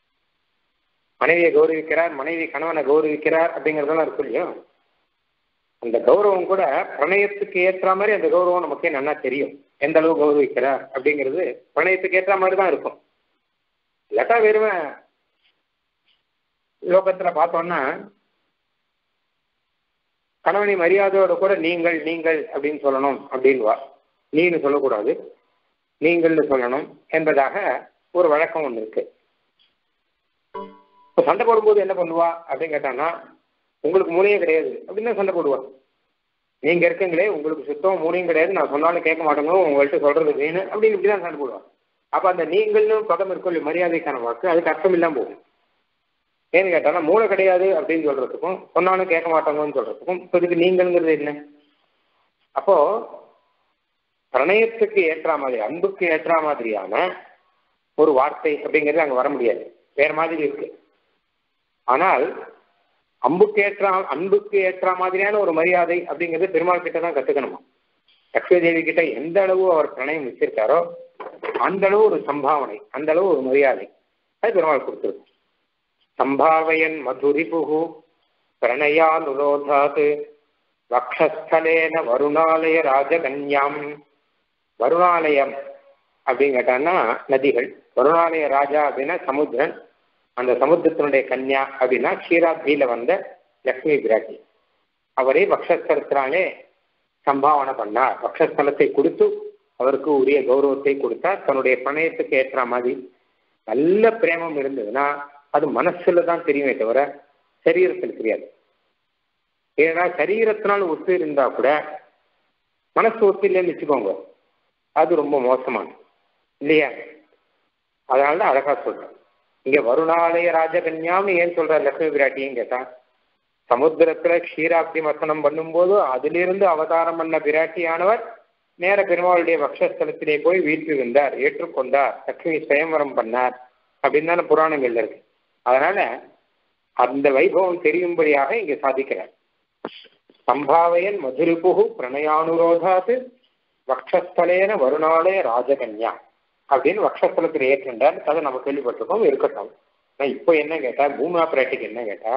Speaker 2: மனைவியை கௌரவிக்கிறார் மனைவி கணவனை கௌரவிக்கிறார் அப்படிங்கறதெல்லாம் இருக்கும் இல்லையா அந்த கௌரவம் கூட பிரணயத்துக்கு ஏற்ற மாதிரி அந்த கௌரவம் நமக்கே நல்லா தெரியும் எந்த அளவு கௌரவிக்கிறார் அப்படிங்கிறது பிரணயத்துக்கு ஏற்ற மாதிரி தான் இருக்கும் இல்லாட்டா வெறும் லோகத்துல பார்த்தோம்னா கணவனை மரியாதையோட கூட நீங்கள் நீங்கள் அப்படின்னு சொல்லணும் அப்படின்வா நீன்னு சொல்லக்கூடாது நீங்கள்னு சொல்லணும் என்பதாக ஒரு வழக்கம் ஒன்று இருக்கு இப்போ சண்டை போடும்போது என்ன பண்ணுவா அப்படின்னு கேட்டான்னா உங்களுக்கு மூளையே கிடையாது அப்படின்னு தான் சண்டை போடுவா நீங்க இருக்கீங்களே உங்களுக்கு சுத்தம் மூளையும் கிடையாது நான் சொன்னாலும் கேட்க மாட்டேங்க உங்கள்கிட்ட சொல்றது வேணும் அப்படின்னு இப்படி தான் சண்டை போடுவா அப்ப அந்த நீங்கள்னு பதம் இருக்கும் மரியாதைக்கான வாக்கு அதுக்கு அர்த்தம் இல்லாம போகும் ஏன்னு கேட்டானா மூளை கிடையாது அப்படின்னு சொல்றதுக்கும் சொன்னாலும் கேட்க மாட்டாங்கன்னு சொல்றதுக்கும் இப்போ இதுக்கு நீங்கள்ங்கிறது என்ன அப்போ பிரணயத்துக்கு ஏற்ற மாதிரி அன்புக்கு ஏற்ற மாதிரியான ஒரு வார்த்தை அப்படிங்கிறது அங்க வர முடியாது வேற மாதிரி இருக்கு ஆனால் அம்புக்கு ஏற்ற அன்புக்கு ஏற்ற மாதிரியான ஒரு மரியாதை அப்படிங்கிறது பெருமாள் கிட்ட தான் கத்துக்கணுமா லக்ஷ்மி தேவி கிட்ட எந்த அளவு அவர் பிரணயம் வச்சிருக்காரோ அந்த அளவு ஒரு சம்பாவனை அந்த அளவு ஒரு மரியாதை அது பெருமாள் கொடுத்துருக்கு சம்பாவையன் மதுரிபுகு பிரணயானுரோதாத் வக்ஷஸ்தலேன வருணாலய ராஜகன்யாம் வருணாலயம் அப்படின்னு கேட்டான்னா நதிகள் வருணாலய ராஜா அப்படின்னா சமுத்திரன் அந்த சமுத்திரத்தினுடைய கன்யா அப்படின்னா க்ஷீராப்தியில வந்த லக்ஷ்மி பிராட்டி அவரே வக்ஷஸ்தலத்தினாலே சம்பாவனை பண்ணார் வக்ஷஸ்தலத்தை கொடுத்து அவருக்கு உரிய கௌரவத்தை கொடுத்தார் தன்னுடைய பிரணயத்துக்கு ஏற்ற மாதிரி நல்ல பிரேமம் இருந்ததுன்னா அது மனசுல தான் தெரியுமே தவிர சரீரத்தில் தெரியாது ஏன்னா சரீரத்தினால் ஒத்து இருந்தா கூட மனசு ஒத்து இல்லைன்னு வச்சுக்கோங்க அது ரொம்ப மோசமானது இல்லையா அதனால தான் அழகா சொல்றேன் இங்க வருணாலய ராஜகன்யான்னு ஏன் சொல்ற லக்ஷ்மி பிராட்டியும் கேட்டா சமுத்திரத்துல க்ஷீராப்தி மசனம் பண்ணும்போது அதிலிருந்து அவதாரம் பண்ண பிராட்டியானவர் நேர பெருமாளுடைய வக்ஷஸ்தலத்திலே போய் வீற்றிருந்தார் ஏற்றுக்கொண்டார் லக்ஷ்மி சுயம்பரம் பண்ணார் அப்படின்னு தானே புராணங்கள்ல இருக்கு அதனால அந்த வைபவம் தெரியும்படியாக இங்க சாதிக்கிறார் சம்பாவையன் மதுரிபுகு பிரணயானுரோதாத்து வக்ஷஸ்தலேன வருணாலய ராஜகன்யா அப்படின்னு வக்ஷஸ்தலத்தில் ஏற்றுண்டார் அதை நம்ம கேள்விப்பட்டிருக்கோம் இருக்கட்டும் ஆனால் இப்போ என்ன கேட்டா பூமா பிராட்டிக்கு என்ன கேட்டா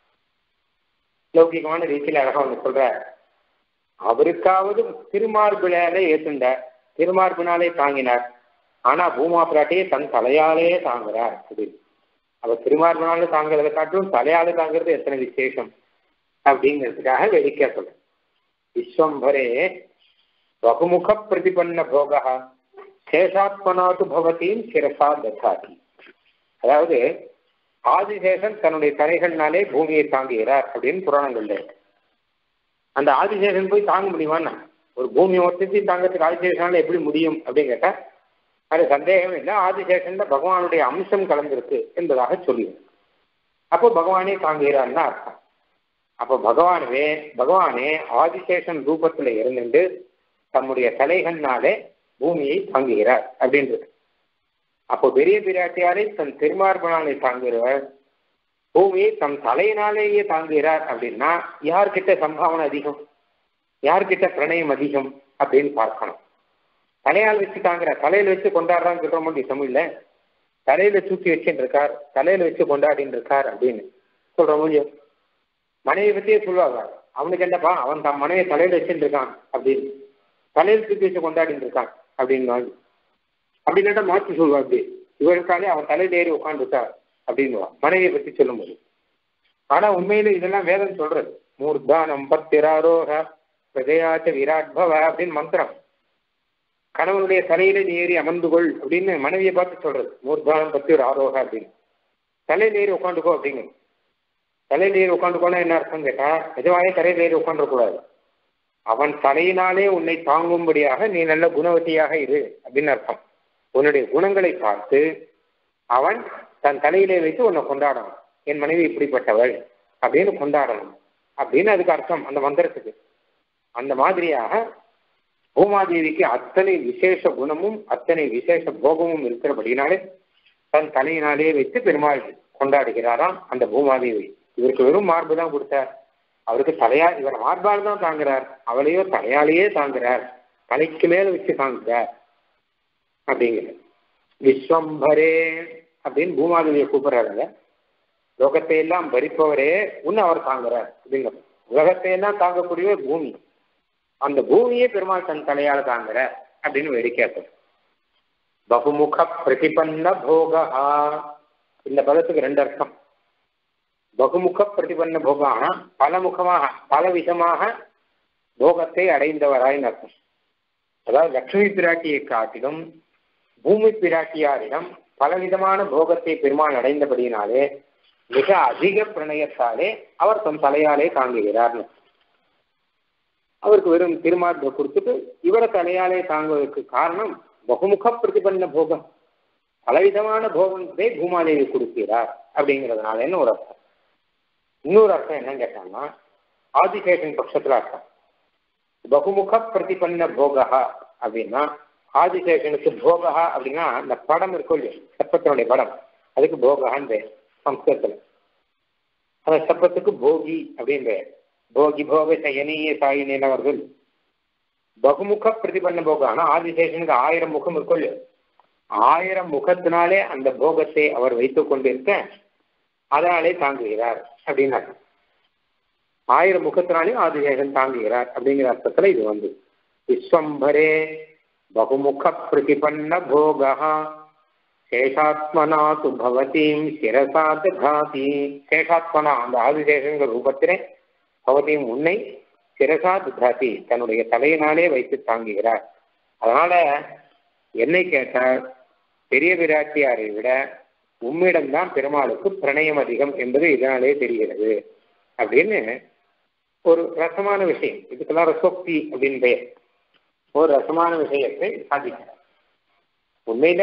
Speaker 2: லௌகிகமான ரீதியில் அழகா ஒன்று சொல்ற அவருக்காவது திருமார்பிளாலே ஏற்றுண்டார் திருமார்பினாலே தாங்கினார் ஆனா பூமா பிராட்டியை தன் தலையாலே தாங்குறார் அப்படின்னு அவர் திருமார்பினாலே தாங்குறதை காட்டும் தலையாலே தாங்கிறது எத்தனை விசேஷம் அப்படிங்கிறதுக்காக வேடிக்கை சொல்றேன் விஸ்வம்பரே பகுமுக பிரதிபன்ன போகா சேஷாத்மனாத்து பவத்தையும் சிரசா தசாதி அதாவது ஆதிசேஷன் தன்னுடைய தலைகள்னாலே பூமியை தாங்குகிறார் அப்படின்னு புராணங்கள்ல இருக்கு அந்த ஆதிசேஷன் போய் தாங்க முடியுமான்னா ஒரு பூமி மொத்தத்தையும் தாங்கிறதுக்கு ஆதிசேஷனால எப்படி முடியும் அப்படின்னு கேட்டா அது சந்தேகம் இல்லை ஆதிசேஷன்ல பகவானுடைய அம்சம் கலந்திருக்கு என்பதாக சொல்லுது அப்போ பகவானே தாங்குகிறான்னு அர்த்தம் அப்போ பகவானவே பகவானே ஆதிசேஷன் ரூபத்துல இருந்துட்டு தம்முடைய தலைகள்னாலே பூமியை தாங்குகிறார் அப்படின்றது அப்போ பெரிய பிராட்டியாரை தன் திருமார்பனாலே தாங்குகிறவர் பூமியை தம் தலையினாலேயே தாங்குகிறார் அப்படின்னா யார்கிட்ட சம்பாவனை அதிகம் யார்கிட்ட பிரணயம் அதிகம் அப்படின்னு பார்க்கணும் தலையால் வச்சு தாங்குற தலையில வச்சு கொண்டாடுறான்னு சொல்ற முடியும் தமிழ்ல தலையில தூக்கி வச்சுட்டு இருக்கார் தலையில வச்சு கொண்டாடின்னு இருக்கார் அப்படின்னு சொல்ற முடியும் மனைவி பத்தியே சொல்லுவாங்க அவனுக்கு என்னப்பா அவன் தன் மனைவி தலையில வச்சுட்டு இருக்கான் அப்படின்னு தலையில தூக்கி வச்சு கொண்டாடிட்டு இருக்கான் அப்படின்னு அப்படின்னா மாற்றி சொல்லுவா அப்படி இவருக்காலே அவன் தலையில ஏறி உட்காந்துருக்கார் அப்படின்னுவா மனைவியை பத்தி சொல்லும்போது ஆனா உண்மையில இதெல்லாம் வேதம் சொல்றது மூர்தானம் பத்திராரோக பிரஜயாச்ச விராட் பவ அப்படின்னு மந்திரம் கணவனுடைய தலையில நீ ஏறி அமர்ந்து கொள் அப்படின்னு மனைவியை பார்த்து சொல்றது மூர்தானம் பத்திர ஆரோக அப்படின்னு தலையில ஏறி உட்காந்துக்கோ அப்படிங்க தலையில ஏறி உட்காந்துக்கோனா என்ன அர்த்தம் கேட்டா நிஜமாவே தலையில ஏறி உட்காந்துடக்கூடாது அவன் தலையினாலே உன்னை தாங்கும்படியாக நீ நல்ல குணவதியாக இரு அப்படின்னு அர்த்தம் உன்னுடைய குணங்களை பார்த்து அவன் தன் தலையிலே வைத்து உன்னை கொண்டாடணும் என் மனைவி இப்படிப்பட்டவள் அப்படின்னு கொண்டாடணும் அப்படின்னு அதுக்கு அர்த்தம் அந்த மந்திரத்துக்கு அந்த மாதிரியாக பூமாதேவிக்கு அத்தனை விசேஷ குணமும் அத்தனை விசேஷ போகமும் இருக்கிறபடினாலே தன் தலையினாலே வைத்து பெருமாள் கொண்டாடுகிறாராம் அந்த பூமாதேவி இவருக்கு வெறும் மார்பு தான் கொடுத்தார் அவருக்கு தலையா இவர் மார்பால் தான் தாங்குறார் அவளையோ தலையாலேயே தாங்குறார் தலைக்கு மேல வச்சு தாங்குறார் அப்படிங்கிற விஸ்வம்பரே அப்படின்னு பூமாதேவியை கூப்பிடுறாருங்க லோகத்தை எல்லாம் பறிப்பவரே உன்னை அவர் தாங்குறார் அப்படிங்கிற உலகத்தை எல்லாம் தாங்கக்கூடிய பூமி அந்த பூமியே பெருமாள் தன் தலையால தாங்குற அப்படின்னு வேடிக்கை பகுமுக பிரதிபன்ன போகா இந்த பதத்துக்கு ரெண்டு அர்த்தம் பகுமுக பிரதிபன்ன போகான பலமுகமாக பல விதமாக போகத்தை அடைந்தவராய் அர்த்தம் அதாவது லக்ஷ்மி பிராட்டியை காட்டிலும் பூமி பிராட்டியாரிடம் பலவிதமான போகத்தை பெருமாள் அடைந்தபடியினாலே மிக அதிக பிரணயத்தாலே அவர் தம் தலையாலே தாங்குகிறார் அவருக்கு வெறும் திருமார்பை கொடுத்துட்டு இவரை தலையாலே தாங்குவதற்கு காரணம் பகுமுக பிரதிபன்ன போகம் பலவிதமான போகத்தை பூமாதேவி கொடுக்கிறார் அப்படிங்கிறதுனால என்ன ஒரு அர்த்தம் இன்னொரு அர்த்தம் என்னன்னு கேட்டாங்கன்னா ஆதிசேஷன் பட்சத்துல அர்த்தம் பகுமுக பிரதிபன்ன போகா அப்படின்னா ஆதிசேஷனுக்கு போகா அப்படின்னா அந்த படம் இருக்கும் இல்லையா சர்ப்பத்தினுடைய படம் அதுக்கு போகான்னு பேர் சம்ஸ்கிருதத்துல அந்த சர்ப்பத்துக்கு போகி அப்படின்னு பேர் போகி போக சயனீய சாயினேன் அவர்கள் பகுமுக பிரதிபன்ன போகம் ஆனா ஆதிசேஷனுக்கு ஆயிரம் முகம் இருக்கும் இல்லையா ஆயிரம் முகத்தினாலே அந்த போகத்தை அவர் வைத்துக் கொண்டிருக்க அதனாலே தாங்குகிறார் அப்படின்னு அர்த்தம் ஆயிரம் முகத்தினாலே ஆதிசேஷன் தாங்குகிறார் அப்படிங்கிற அர்த்தத்துல இது வந்து விஸ்வம்பரே பகுமுக பிரதிபன்ன போகா சேஷாத்மனா து பவதீம் சிரசா ததாதி சேஷாத்மனா அந்த ஆதிசேஷங்கிற ரூபத்திலே பவதியும் உன்னை சிரசா ததாதி தன்னுடைய தலையினாலே வைத்து தாங்குகிறார் அதனால என்னை கேட்டால் பெரிய பிராட்டியாரை விட உம்மிடம்தான் பெருமாளுக்கு பிரணயம் அதிகம் என்பது இதனாலே தெரிகிறது அப்படின்னு ஒரு ரசமான விஷயம் இதுக்கெல்லாம் ரசோக்தி அப்படின்னு பெயர் ஒரு ரசமான விஷயத்தை சாதிக்கிறார் உண்மையில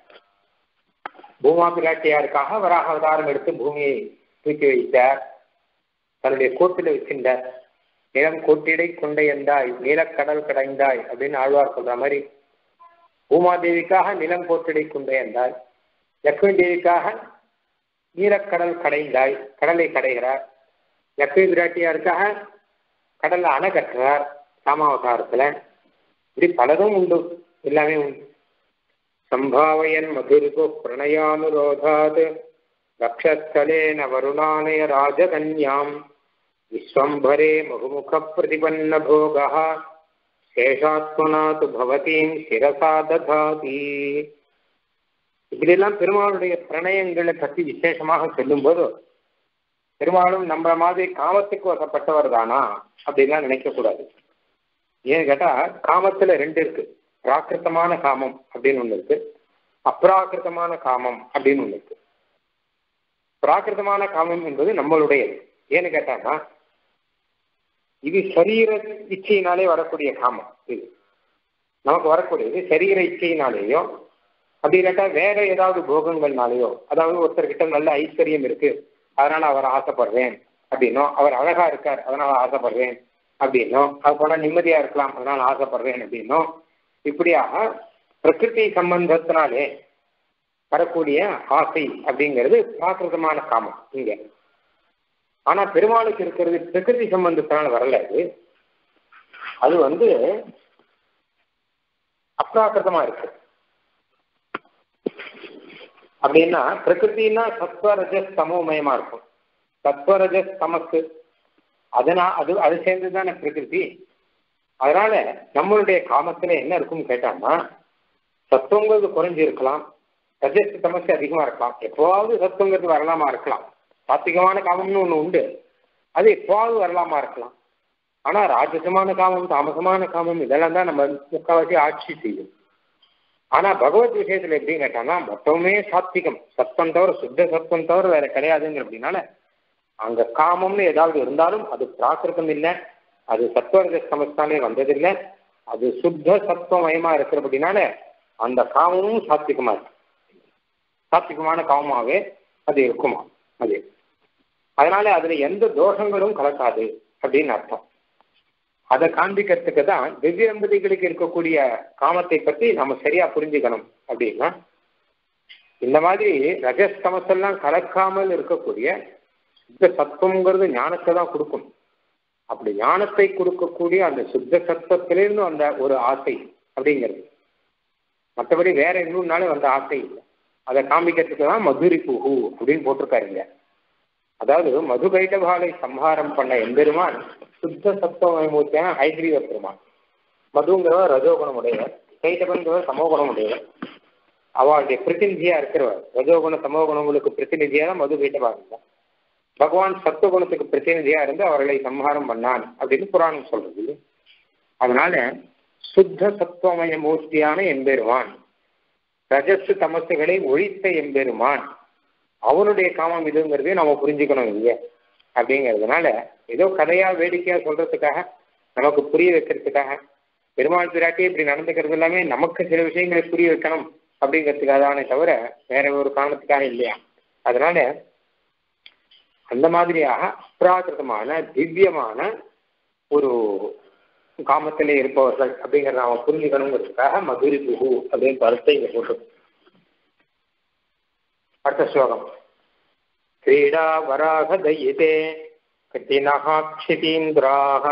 Speaker 2: பூமா பிராட்டியாருக்காக வராக அவதாரம் எடுத்து பூமியை தூக்கி வைத்தார் தன்னுடைய கோட்டில வச்சிருந்தார் நிலம் கோட்டிடை கொண்டையந்தாய் நீலக்கடல் கடைந்தாய் அப்படின்னு ஆழ்வார் சொல்ற மாதிரி பூமாதேவிக்காக நிலம் கோட்டிடை கொண்டையந்தாய் லக்ஷ்மி தேவிக்காக நீலக்கடல் கடைந்தாய் கடலை கடைகிறார் லக்ஷ்மி பிராட்டியாருக்காக கடல்ல அணை கட்டுறார் ராமாவதாரத்துல இப்படி பலரும் உண்டு எல்லாமே உண்டு சம்பாவயன் மதுரிபு பிரணயானுரோதாத் ரக்ஷஸ்தலேன வருணானய ராஜகன்யாம் விஸ்வம்பரே மகுமுக பிரதிபன்ன போகா சேஷாத்மனா து பவதீம் சிரசா ததாதி இப்படியெல்லாம் பெருமாளுடைய பிரணயங்களை பற்றி விசேஷமாக சொல்லும்போது பெருமாளும் நம்ம மாதிரி காமத்துக்கு வசப்பட்டவர் தானா அப்படின்லாம் நினைக்கக்கூடாது ஏன்னு கேட்டா காமத்துல ரெண்டு இருக்கு பிராகிருத்தமான காமம் அப்படின்னு ஒண்ணு இருக்கு அப்ராகிருத்தமான காமம் அப்படின்னு ஒண்ணு இருக்கு பிராகிருத்தமான காமம் என்பது நம்மளுடையது ஏன்னு கேட்டாங்கன்னா இது சரீர இச்சையினாலே வரக்கூடிய காமம் இது நமக்கு வரக்கூடியது சரீர இச்சையினாலேயோ அப்படி இல்லாட்டா வேற ஏதாவது போகங்கள்னாலேயோ அதாவது ஒருத்தர்கிட்ட நல்ல ஐஸ்வர்யம் இருக்கு அதனால அவர் ஆசைப்படுறேன் அப்படின்னோ அவர் அழகா இருக்கார் அதனால ஆசைப்படுறேன் அப்படின்னோ அது போல நிம்மதியா இருக்கலாம் அதனால ஆசைப்படுறேன் அப்படின்னோ இப்படியாக பிரகிருதி சம்பந்தத்தினாலே வரக்கூடிய ஆசை அப்படிங்கிறது பிராகிருதமான காமம் இங்க ஆனா பெருமாளுக்கு இருக்கிறது பிரகிருதி சம்பந்தத்தினால வரல அது அது வந்து அப்ராகிருதமா இருக்கு அப்படின்னா பிரகிருத்தின்னா சத்வரஜஸ் தமோமயமா இருக்கும் சத்வரஜஸ் தமக்கு அதனா அது அது சேர்ந்து தானே பிரகிருதி அதனால நம்மளுடைய காமத்துல என்ன இருக்கும்னு கேட்டான்னா சத்துவங்கிறது குறைஞ்சு இருக்கலாம் ரஜஸ் தமசு அதிகமா இருக்கலாம் எப்போவாவது சத்துவங்கிறது வரலாமா இருக்கலாம் சாத்திகமான காமம்னு ஒண்ணு உண்டு அது எப்போவாவது வரலாமா இருக்கலாம் ஆனா ராஜசமான காமம் தாமசமான காமம் இதெல்லாம் தான் நம்ம முக்கால்வாசி ஆட்சி செய்யும் ஆனா பகவத் விஷயத்துல எப்படின்னு கேட்டாங்கன்னா மொத்தமே சாத்விகம் சத்தம் தவிர சுத்த சத்தம் தவிர வேற கிடையாதுங்கிற அப்படின்னால அங்க காமம்னு ஏதாவது இருந்தாலும் அது பிராகிருதம் இல்லை அது சத்வரஜ சமஸ்தானே வந்ததில்லை அது சுத்த சத்துவமயமா இருக்கிறபடினால அந்த காமமும் சாத்விகமா இருக்கு சாத்விகமான காமமாவே அது இருக்குமா அது அதனால அதுல எந்த தோஷங்களும் கலக்காது அப்படின்னு அர்த்தம் அதை காண்பிக்கிறதுக்கு தான் திவ்ய தம்பதிகளுக்கு இருக்கக்கூடிய காமத்தை பத்தி நம்ம சரியா புரிஞ்சுக்கணும் அப்படின்னா இந்த மாதிரி ரஜஸ் தமசெல்லாம் கலக்காமல் இருக்கக்கூடிய சுத்த சத்துவங்கிறது ஞானத்தை தான் கொடுக்கும் அப்படி ஞானத்தை கொடுக்கக்கூடிய அந்த சுத்த சத்துவத்திலிருந்து அந்த ஒரு ஆசை அப்படிங்கிறது மற்றபடி வேற இன்னொன்னாலே வந்த ஆசை இல்லை அதை காமிக்கிறதுக்கு தான் மதுரி புகு அப்படின்னு போட்டிருக்காருங்க அதாவது மது கைடபாலை சம்ஹாரம் பண்ண எம்பெருமான் சுத்த சத்துவமூர்த்தியான ஹைகிரீவ பெருமான் மதுங்கிறவர் ரஜோகுணம் உடையவர் கைடபங்கிறவர் சமோகுணம் உடையவர் அவளுடைய பிரதிநிதியா இருக்கிறவர் ரஜோகுண சமோகுணங்களுக்கு பிரதிநிதியா தான் மது கைடபாகம் தான் பகவான் சத்துவகுணத்துக்கு பிரதிநிதியா இருந்து அவர்களை சம்ஹாரம் பண்ணான் அப்படின்னு புராணம் சொல்றது அதனால சுத்த சத்துவமய மூர்த்தியான எம்பெருமான் ரஜசு தமசுகளை ஒழித்த எம்பெருமான் அவனுடைய காமம் இதுங்கிறதையும் நம்ம புரிஞ்சுக்கணும் இங்க அப்படிங்கிறதுனால ஏதோ கதையா வேடிக்கையா சொல்றதுக்காக நமக்கு புரிய வைக்கிறதுக்காக பெருமாள் பிராட்டி இப்படி நடந்துக்கிறது எல்லாமே நமக்கு சில விஷயங்களை புரிய வைக்கணும் அப்படிங்கிறதுக்காக தானே தவிர வேற ஒரு காரணத்துக்காக இல்லையா அதனால அந்த மாதிரியாக அப்ராகிருதமான திவ்யமான ஒரு காமத்திலே இருப்பவர்கள் அப்படிங்கிறத நாம புரிஞ்சுக்கணுங்கிறதுக்காக மதுரி புகு அப்படின்னு கருத்தை இங்க போட்டு அடுத்த ஸ்லோகம் क्रीडा वराहदयिते कठिनः क्षितीन्द्राः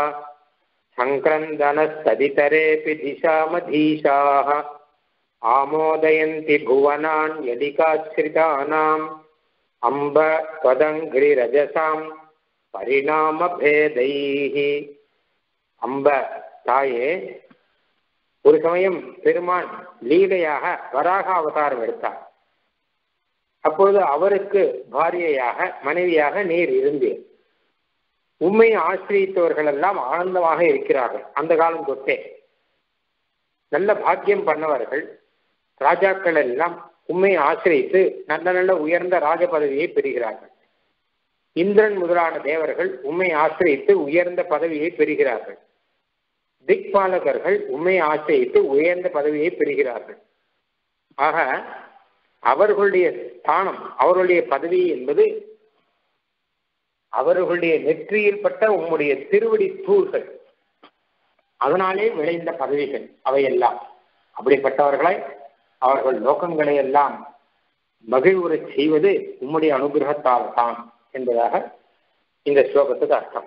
Speaker 2: सङ्क्रन्दनस्तदितरेऽपि दिशामधीशाः आमोदयन्ति भुवनान् यदिकाश्रितानाम् अम्ब त्वदङ्घ्रिरजसां परिणामभेदैः அம்ப தாயே ஒரு சமயம் பெருமான் லீலையாக வராக அவதாரம் எடுத்தார் அப்பொழுது அவருக்கு பாரியையாக மனைவியாக நீர் இருந்தீர் உண்மை ஆசிரியத்தவர்கள் எல்லாம் ஆனந்தமாக இருக்கிறார்கள் அந்த காலம் தொட்டே நல்ல பாக்கியம் பண்ணவர்கள் ராஜாக்கள் எல்லாம் உண்மை ஆசிரியத்து நல்ல நல்ல உயர்ந்த ராஜ பதவியை பெறுகிறார்கள் இந்திரன் முதலான தேவர்கள் உண்மை ஆசிரியத்து உயர்ந்த பதவியை பெறுகிறார்கள் திக்பாலகர்கள் உண்மை ஆசிரியத்து உயர்ந்த பதவியை பெறுகிறார்கள் ஆக அவர்களுடைய ஸ்தானம் அவர்களுடைய பதவி என்பது அவர்களுடைய நெற்றியில் பட்ட உம்முடைய திருவடி தூள்கள் அதனாலே விளைந்த பதவிகள் அவையெல்லாம் அப்படிப்பட்டவர்களாய் அவர்கள் லோகங்களை எல்லாம் மகிழ்வுறச் செய்வது உம்முடைய அனுகிரகத்தால் தான் என்பதாக இந்த ஸ்லோகத்துக்கு அர்த்தம்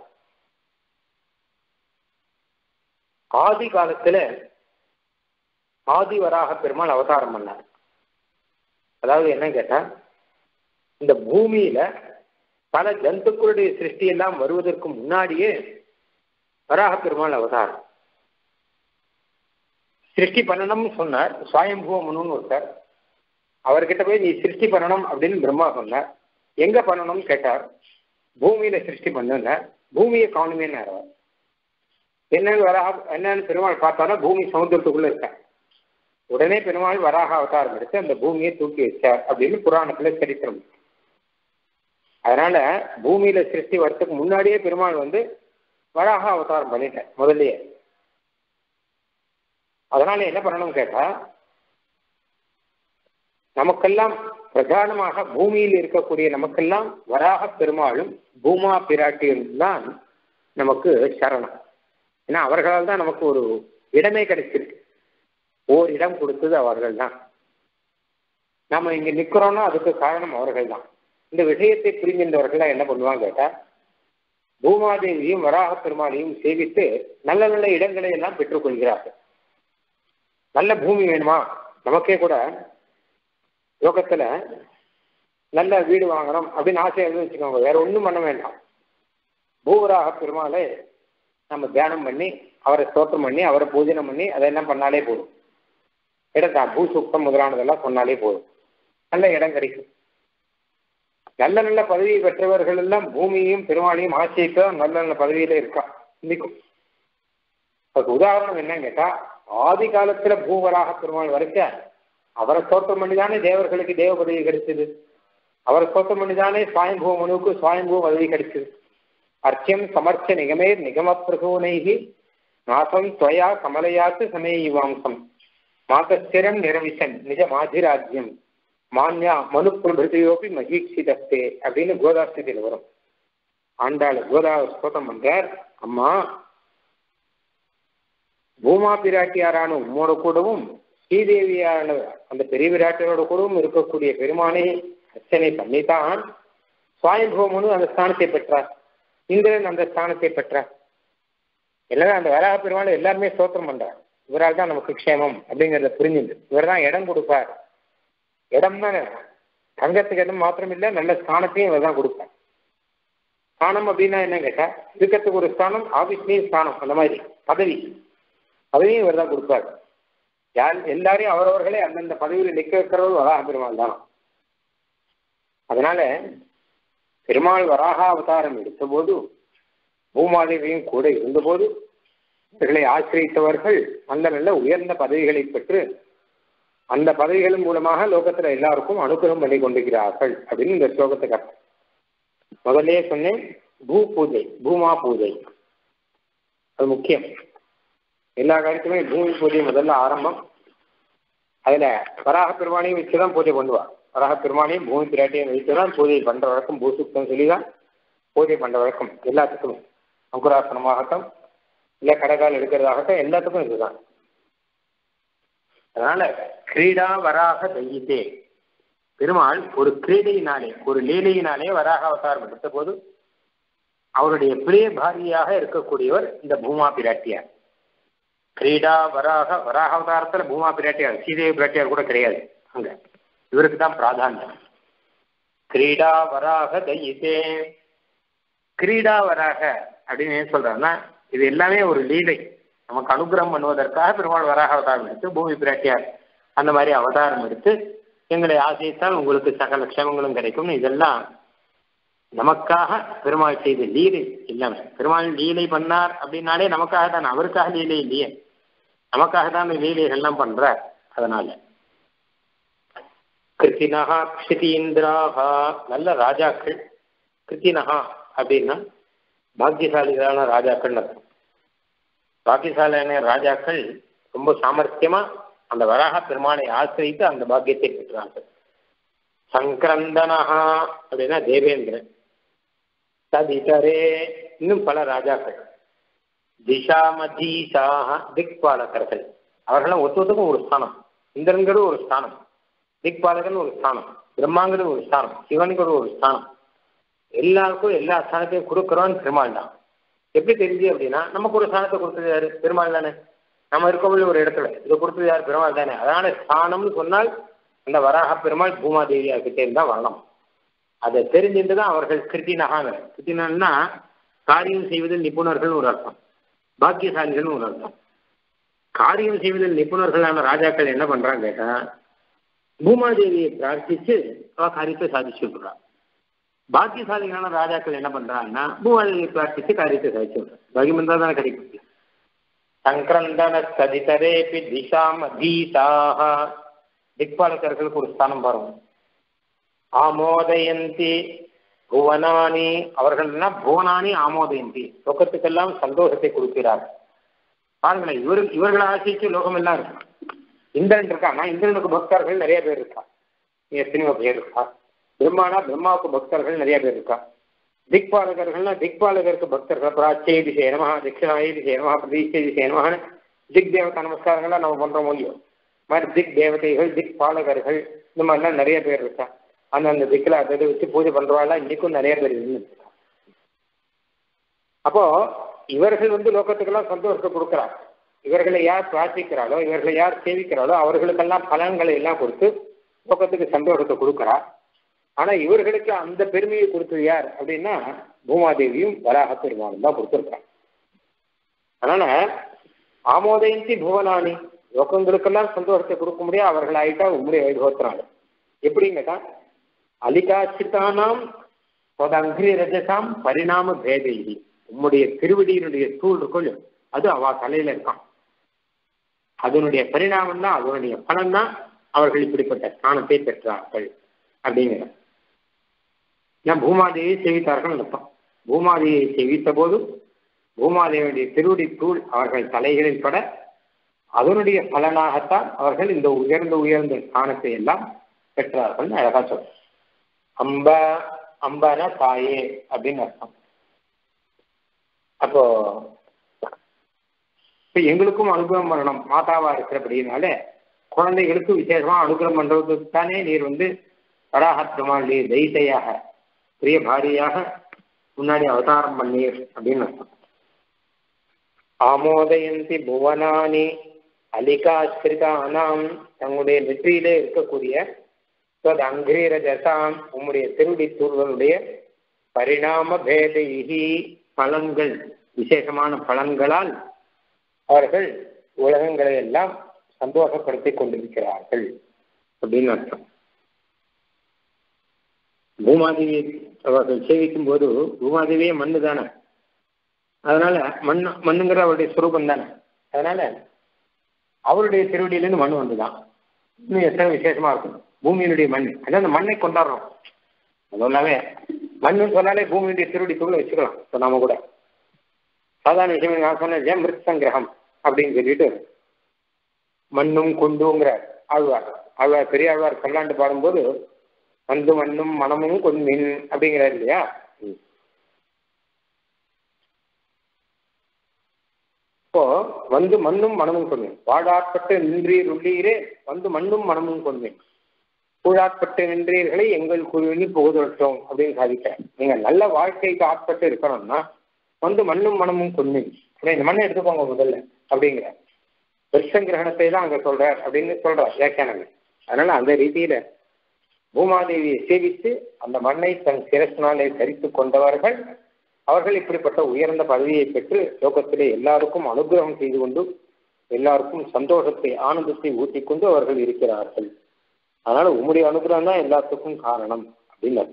Speaker 2: ஆதி காலத்துல ஆதிவராக பெருமாள் அவதாரம் பண்ணார் அதாவது என்ன கேட்டா இந்த பூமியில பல ஜந்துக்களுடைய சிருஷ்டி எல்லாம் வருவதற்கு முன்னாடியே வராக பெருமாள் அவதாரம் சிருஷ்டி பண்ணணும்னு சொன்னார் சுவாயம்புவ முனுன்னு ஒருத்தர் அவர்கிட்ட போய் நீ சிருஷ்டி பண்ணணும் அப்படின்னு பிரம்மா சொன்னார் எங்க பண்ணணும்னு கேட்டார் பூமியில சிருஷ்டி பண்ணுங்க பூமியை காணுமேன்னு அவர் என்னன்னு வராக என்னன்னு பெருமாள் பார்த்தாலும் பூமி சமுத்திரத்துக்குள்ள இருக்கார் உடனே பெருமாள் வராக அவதாரம் எடுத்து அந்த பூமியை தூக்கி வச்சார் அப்படின்னு புராணத்துல சரித்திரம் அதனால பூமியில சிருஷ்டி வரத்துக்கு முன்னாடியே பெருமாள் வந்து வராக அவதாரம் பண்ணிட்டேன் முதல்லயே அதனால என்ன பண்ணணும் கேட்டா நமக்கெல்லாம் பிரதானமாக பூமியில் இருக்கக்கூடிய நமக்கெல்லாம் வராக பெருமாளும் பூமா பிராட்டியும் தான் நமக்கு சரணம் ஏன்னா அவர்களால் தான் நமக்கு ஒரு இடமே கிடைச்சிருக்கு ஓர் இடம் கொடுத்தது அவர்கள் தான் நாம இங்க நிக்கிறோம்னா அதுக்கு காரணம் அவர்கள் தான் இந்த விஷயத்தை புரிகின்றவர்கள் என்ன பண்ணுவாங்க கேட்டா பூமாதேவியும் வராக பெருமாளையும் சேவித்து நல்ல நல்ல இடங்களை எல்லாம் பெற்றுக்கொள்கிறார்கள் நல்ல பூமி வேணுமா நமக்கே கூட யோகத்துல நல்ல வீடு வாங்கணும் அப்படின்னு ஆசை இருந்து வச்சுக்கோங்க வேற ஒன்றும் பண்ண வேண்டாம் பூவராக பெருமாளை நம்ம தியானம் பண்ணி அவரை ஸ்தோத்திரம் பண்ணி அவரை பூஜனம் பண்ணி அதெல்லாம் பண்ணாலே போதும் இடம் தான் பூ சுத்தம் முதலானதெல்லாம் சொன்னாலே போதும் நல்ல இடம் கிடைக்கும் நல்ல நல்ல பதவியை பெற்றவர்கள் எல்லாம் பூமியையும் பெருமாளையும் ஆசைக்க நல்ல நல்ல பதவியில இருக்கா இன்னைக்கும் அதுக்கு உதாரணம் என்னன்னு கேட்டா ஆதி காலத்துல பூவராக பெருமாள் வரைக்கும் அவரை ஸ்தோத்திரம் பண்ணி தானே தேவர்களுக்கு தேவ பதவி கிடைச்சது அவரை ஸ்தோத்திரம் பண்ணி தானே சுவாயம்பூ மனுவுக்கு சுவாயம்பூ பதவி கிடைச்சது அர்ச்சம் சமர்ச்ச நிகமே நிகம பிரகோனைகி நாசம் துவயா கமலையாத்து சமயவாம்சம் மாதஸ்திரம் நிரவிசன் நிஜ மாதிராஜ்யம் மான்யா மனு பிரபிருதியோபி மகீட்சிதஸ்தே அப்படின்னு கோதாஸ்தியில் வரும் ஆண்டாள் கோதா ஸ்தோத்திரம் பண்றார் அம்மா பூமா பிராட்டியாரான உம்மோட கூடவும் ஸ்ரீதேவியான அந்த பெரிய விராட்டியரோட கூடவும் இருக்கக்கூடிய பெருமானை அர்ச்சனை பண்ணித்தான் சுவாயம்பூமனு அந்த ஸ்தானத்தை பெற்றார் இந்திரன் அந்த ஸ்தானத்தை பெற்றார் எல்லாரும் அந்த வராக பெருமாள் எல்லாருமே ஸ்தோத்திரம் பண்றார் இவரால் தான் நமக்கு க்ஷேமம் அப்படிங்கிறத புரிஞ்சுது இவர் தான் இடம் கொடுப்பார் இடம் தானே தங்கத்துக்கு இடம் மாத்திரம் இல்லை நல்ல ஸ்தானத்தையும் இவர் தான் கொடுப்பார் ஸ்தானம் அப்படின்னா என்ன கேட்டா இருக்கிறதுக்கு ஒரு ஸ்தானம் ஆபீஸ்லேயும் ஸ்தானம் அந்த மாதிரி பதவி பதவியும் இவர் தான் கொடுப்பார் யார் எல்லாரையும் அவரவர்களே அந்தந்த பதவியில் நிற்க வைக்கிறவர் வராக பெருமாள் தான் அதனால பெருமாள் வராக அவதாரம் எடுத்தபோது பூமாதேவியும் கூட இருந்தபோது இவர்களை ஆசிரியத்தவர்கள் நல்ல நல்ல உயர்ந்த பதவிகளை பெற்று அந்த பதவிகளின் மூலமாக லோகத்துல எல்லாருக்கும் அனுகிரகம் பண்ணி கொண்டிருக்கிறார்கள் அப்படின்னு இந்த ஸ்லோகத்துக்கு அர்த்தம் முதல்லயே சொன்னேன் பூ பூஜை பூமா பூஜை அது முக்கியம் எல்லா காரியத்துமே பூமி பூஜை முதல்ல ஆரம்பம் அதுல வராக பெருமானையும் வச்சுதான் பூஜை பண்ணுவா வராக பெருமானையும் பூமி பிராட்டியும் வைத்துதான் பூஜை பண்ற வழக்கம் பூசுக்தம் சொல்லிதான் பூஜை பண்ற வழக்கம் எல்லாத்துக்குமே அங்குராசனமாகட்டும் இல்ல கடைகால் எடுக்கிறதாகட்டும் எல்லாத்துக்கும் இதுதான் அதனால கிரீடா வராக தையித்தே பெருமாள் ஒரு கிரீடையினாலே ஒரு லீலையினாலே வராக அவதாரம் எடுத்த போது அவருடைய பிரிய பாரியாக இருக்கக்கூடியவர் இந்த பூமா பிராட்டியார் கிரீடா வராக வராக அவதாரத்துல பூமா பிராட்டியார் சீதேவி பிராட்டியார் கூட கிடையாது அங்க இவருக்கு தான் பிராதானியம் கிரீடா வராக தையித்தே கிரீடா வராக அப்படின்னு ஏன் சொல்றாருன்னா இது எல்லாமே ஒரு லீலை நமக்கு அனுகிரகம் பண்ணுவதற்காக பெருமாள் வராக அவதாரம் எடுத்து பூமி பிராட்டியார் அந்த மாதிரி அவதாரம் எடுத்து எங்களை ஆசைத்தால் உங்களுக்கு சகல க்ஷமங்களும் கிடைக்கும்னு இதெல்லாம் நமக்காக பெருமாள் செய்த லீலை இல்லாம பெருமாள் லீலை பண்ணார் அப்படின்னாலே நமக்காக தான் அவருக்காக லீலை இல்லையே நமக்காக தான் அந்த லீலைகள்லாம் பண்றார் அதனால கிருத்தினஹா க்ஷிதீந்திராஹா நல்ல ராஜாக்கள் கிருத்தினஹா அப்படின்னா பாக்கியசாலிகளான ராஜாக்கள் அர்த்தம் பாக்கியசாலியான ராஜாக்கள் ரொம்ப சாமர்த்தியமா அந்த வராக பெருமானை ஆசிரித்து அந்த பாக்கியத்தை பெற்றார்கள் சங்கரந்தனஹா அப்படின்னா தேவேந்திரன் ததிதரே இன்னும் பல ராஜாக்கள் திசாமதீசாக திக்பாலகர்கள் அவர்களும் ஒத்துவதுக்கும் ஒரு ஸ்தானம் இந்திரன்கிறது ஒரு ஸ்தானம் திக்பாலகன் ஒரு ஸ்தானம் பிரம்மாங்கிறது ஒரு ஸ்தானம் சிவன்கிறது ஒரு ஸ்தானம் எல்லாருக்கும் எல்லா ஸ்தானத்தையும் கொடுக்குறோன்னு பெருமாள் தான் எப்படி தெரிஞ்சு அப்படின்னா நமக்கு ஒரு ஸ்தானத்தை கொடுத்தது யாரு பெருமாள் தானே நம்ம இருக்கக்கூடிய ஒரு இடத்துல இதை கொடுத்தது யார் பெருமாள் தானே அதனால ஸ்தானம்னு சொன்னால் அந்த வராக பெருமாள் பூமாதேவியா கிட்டே இருந்தா வரணும் அதை தெரிஞ்சுட்டு தான் அவர்கள் கிருத்தினகாங்க கிருத்தினா காரியம் செய்வதில் நிபுணர்கள் ஒரு அர்த்தம் பாக்கியசாலிகள் ஒரு அர்த்தம் காரியம் செய்வதில் நிபுணர்களான ராஜாக்கள் என்ன பண்றாங்க கேட்டா பூமாதேவியை பிரார்த்திச்சு அவ காரியத்தை சாதிச்சு விடுறான் பாக்கியசாலிகளான ராஜாக்கள் என்ன பண்றாங்கன்னா பூமாதேவியை பிரார்த்திச்சு காரியத்தை சாதிச்சு விடுறான் பாகியம் இருந்தா தானே கிடைக்கும் சங்கரந்தன சதிதரேபி திசாம் அதீதாக திக்பாலகர்களுக்கு ஒரு ஸ்தானம் பாருங்க ஆமோதயந்தி புவனானி அவர்கள்னா புவனானி ஆமோதயந்தி லோகத்துக்கெல்லாம் சந்தோஷத்தை கொடுக்கிறார் பாருங்களேன் இவர் இவர்களை ஆசிச்சு லோகம் எல்லாம் இருக்கு இந்திரன் இருக்கான்னா இந்திரனுக்கு பக்தர்கள் நிறைய பேர் இருக்கா எத்தனையோ பேர் இருக்கா பிரம்மானா பிரம்மாவுக்கு பக்தர்கள் நிறைய பேர் இருக்கா திக்பாலகர்கள்னா திக்பாலகருக்கு பக்தர்கள் பிராச்சே திசை நமஹா தட்சிணாயே திசை நமஹா பிரதீஷே திசை நமஹான்னு திக் தேவதா நமஸ்காரங்கள்லாம் நம்ம பண்றோம் இல்லையோ மாதிரி திக் தேவதைகள் திக் பாலகர்கள் இந்த மாதிரிலாம் நிறைய பேர் இருக்கா அந்தந்த திக்கில் அதை இதை வச்சு பூஜை பண்றவாள் இன்னைக்கும் நிறைய பேர் இருந்துருக்கா அப்போ இவர்கள் வந்து லோகத்துக்கெல்லாம் சந்தோஷத்தை கொடுக்குறாங்க இவர்களை யார் பிரார்த்திக்கிறாளோ இவர்களை யார் சேவிக்கிறாளோ அவர்களுக்கெல்லாம் பலன்களை எல்லாம் கொடுத்து லோகத்துக்கு சந்தோஷத்தை கொடுக்குறா ஆனா இவர்களுக்கு அந்த பெருமையை கொடுத்தது யார் அப்படின்னா பூமாதேவியும் வராக பெருமாளும் தான் கொடுத்துருக்காங்க அதனால ஆமோதயந்தி புவனானி லோகங்களுக்கெல்லாம் சந்தோஷத்தை கொடுக்க முடியாது அவர்கள் ஆயிட்டா உம்முடைய வைபவத்தினால எப்படிங்கக்கா அலிகாச்சிதானாம் அங்கிரி ரஜசாம் பரிணாம பேதைகி உம்முடைய திருவடியினுடைய தூள் இருக்கும் அது அவ தலையில இருக்கான் அதனுடைய பரிணாமம் தான் அதனுடைய பலன் தான் அவர்கள் இப்படிப்பட்ட ஸ்தானத்தை பெற்றார்கள் அப்படிங்கிற ஏன் பூமாதேவியை சேவித்தார்கள் அர்த்தம் பூமாதேவியை சேவித்த போது பூமாதேவியுடைய திருவடி தூள் அவர்கள் தலைகளில் பட அதனுடைய பலனாகத்தான் அவர்கள் இந்த உயர்ந்த உயர்ந்த ஸ்தானத்தை எல்லாம் பெற்றார்கள் அழகா சொல்ற அம்ப அம்பன தாயே அப்படின்னு அர்த்தம் அப்போ இப்ப எங்களுக்கும் அனுகிரகம் பண்ணணும் மாதாவா இருக்கிறபடினால குழந்தைகளுக்கு விசேஷமா அனுகிரகம் பண்றதுக்கு தானே நீர் வந்து வராகத்ரமாளுடைய தைத்தையாக பிரிய பாரியாக முன்னாடி அவதாரம் பண்ணீர் அப்படின்னு அர்த்தம் ஆமோதயந்தி புவனானி அலிகாஸ்கிருதானாம் தங்களுடைய நெற்றியிலே இருக்கக்கூடிய அங்கிரீரஜசாம் உம்முடைய திருடி தூர்களுடைய பரிணாம பேதைகி பலன்கள் விசேஷமான பலன்களால் அவர்கள் உலகங்களை எல்லாம் சந்தோஷப்படுத்தி கொண்டிருக்கிறார்கள் அப்படின்னு அர்த்தம் பூமாதேவி அவர்கள் சேவிக்கும் போது பூமாதேவியே மண்ணு தானே அதனால மண் மண்ணுங்கிற அவருடைய சுரூபம் தானே அதனால அவருடைய திருவடியிலேருந்து மண் வந்துதான் இன்னும் எத்தனை விசேஷமா இருக்கும் பூமியினுடைய மண் அதான் அந்த மண்ணை கொண்டாடுறோம் அதனாலே மண்ணுன்னு சொன்னாலே பூமியுடைய திருவடி தூளை வச்சுக்கலாம் இப்போ நாம கூட சாதாரண விஷயம் நான் சொன்னேன் மிருத் சங்கிரகம் அப்படின்னு சொல்லிட்டு மண்ணும் கொண்டுங்கிற ஆழ்வார் ஆழ்வார் பெரிய ஆழ்வார் கல்லாண்டு பாடும்போது வந்து மண்ணும் மனமும் கொன்மின் அப்படிங்கிறார் இல்லையா இப்போ வந்து மண்ணும் மனமும் கொன்மேன் வாடாற்பட்டு நின்றீர் உள்ளீரே வந்து மண்ணும் மனமும் கொன்மேன் கூழாட்பட்டு நின்றீர்களை எங்கள் குழுவில் புகுதொற்றோம் அப்படின்னு சாதிக்கிறேன் நீங்க நல்ல வாழ்க்கைக்கு ஆட்பட்டு இருக்கணும்னா வந்து மண்ணும் மனமும் கொன்மேன் இந்த மண்ணை எடுத்துக்கோங்க முதல்ல அப்படிங்கிற கிரகணத்தை தான் அங்க சொல்றார் அப்படின்னு சொல்றார் வியாக்கியானங்கள் அதனால அந்த ரீதியில பூமாதேவியை சேவித்து அந்த மண்ணை தன் சிரசினாலே தரித்து கொண்டவர்கள் அவர்கள் இப்படிப்பட்ட உயர்ந்த பதவியை பெற்று லோகத்திலே எல்லாருக்கும் அனுகிரகம் செய்து கொண்டு எல்லாருக்கும் சந்தோஷத்தை ஆனந்தத்தை ஊட்டிக் கொண்டு அவர்கள் இருக்கிறார்கள் அதனால உம்முடைய அனுகிரகம் தான் எல்லாத்துக்கும் காரணம் அப்படின்னு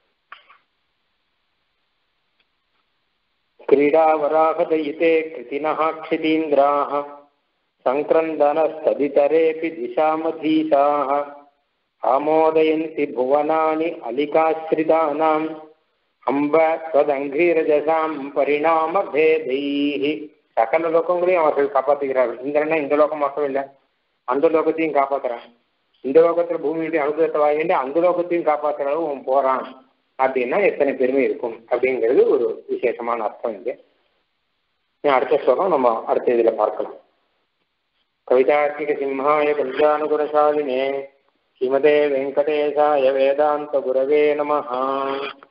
Speaker 2: क्रीडावराहदयिते कृतिनः क्षितीन्द्राः सङ्क्रन्दनस्तदितरेऽपि दिशामधीशाः आमोदयन्ति भुवनानि अलिकाश्रितानाम् அம்ப ஸ்வதங்கீரஜசாம் பரிணாம பேதைஹி சகல லோகங்களையும் அவர்கள் காப்பாற்றுகிறார்கள் இந்திரனா இந்த லோகம் மட்டும் இல்லை அந்த லோகத்தையும் காப்பாத்துறான் இந்த லோகத்துல பூமியுடைய அனுகிரகத்தை வாங்கிட்டு அந்த லோகத்தையும் காப்பாற்றுற அளவு அவன் போறான் அப்படின்னா எத்தனை பெருமை இருக்கும் அப்படிங்கிறது ஒரு விசேஷமான அர்த்தம் இங்கே அடுத்த ஸ்லோகம் நம்ம அடுத்த இதுல பார்க்கலாம் கவிதார்த்திக சிம்ஹாய கல்யாணகுணசாலினே ஸ்ரீமதே வெங்கடேசாய வேதாந்த குரவே நமஹா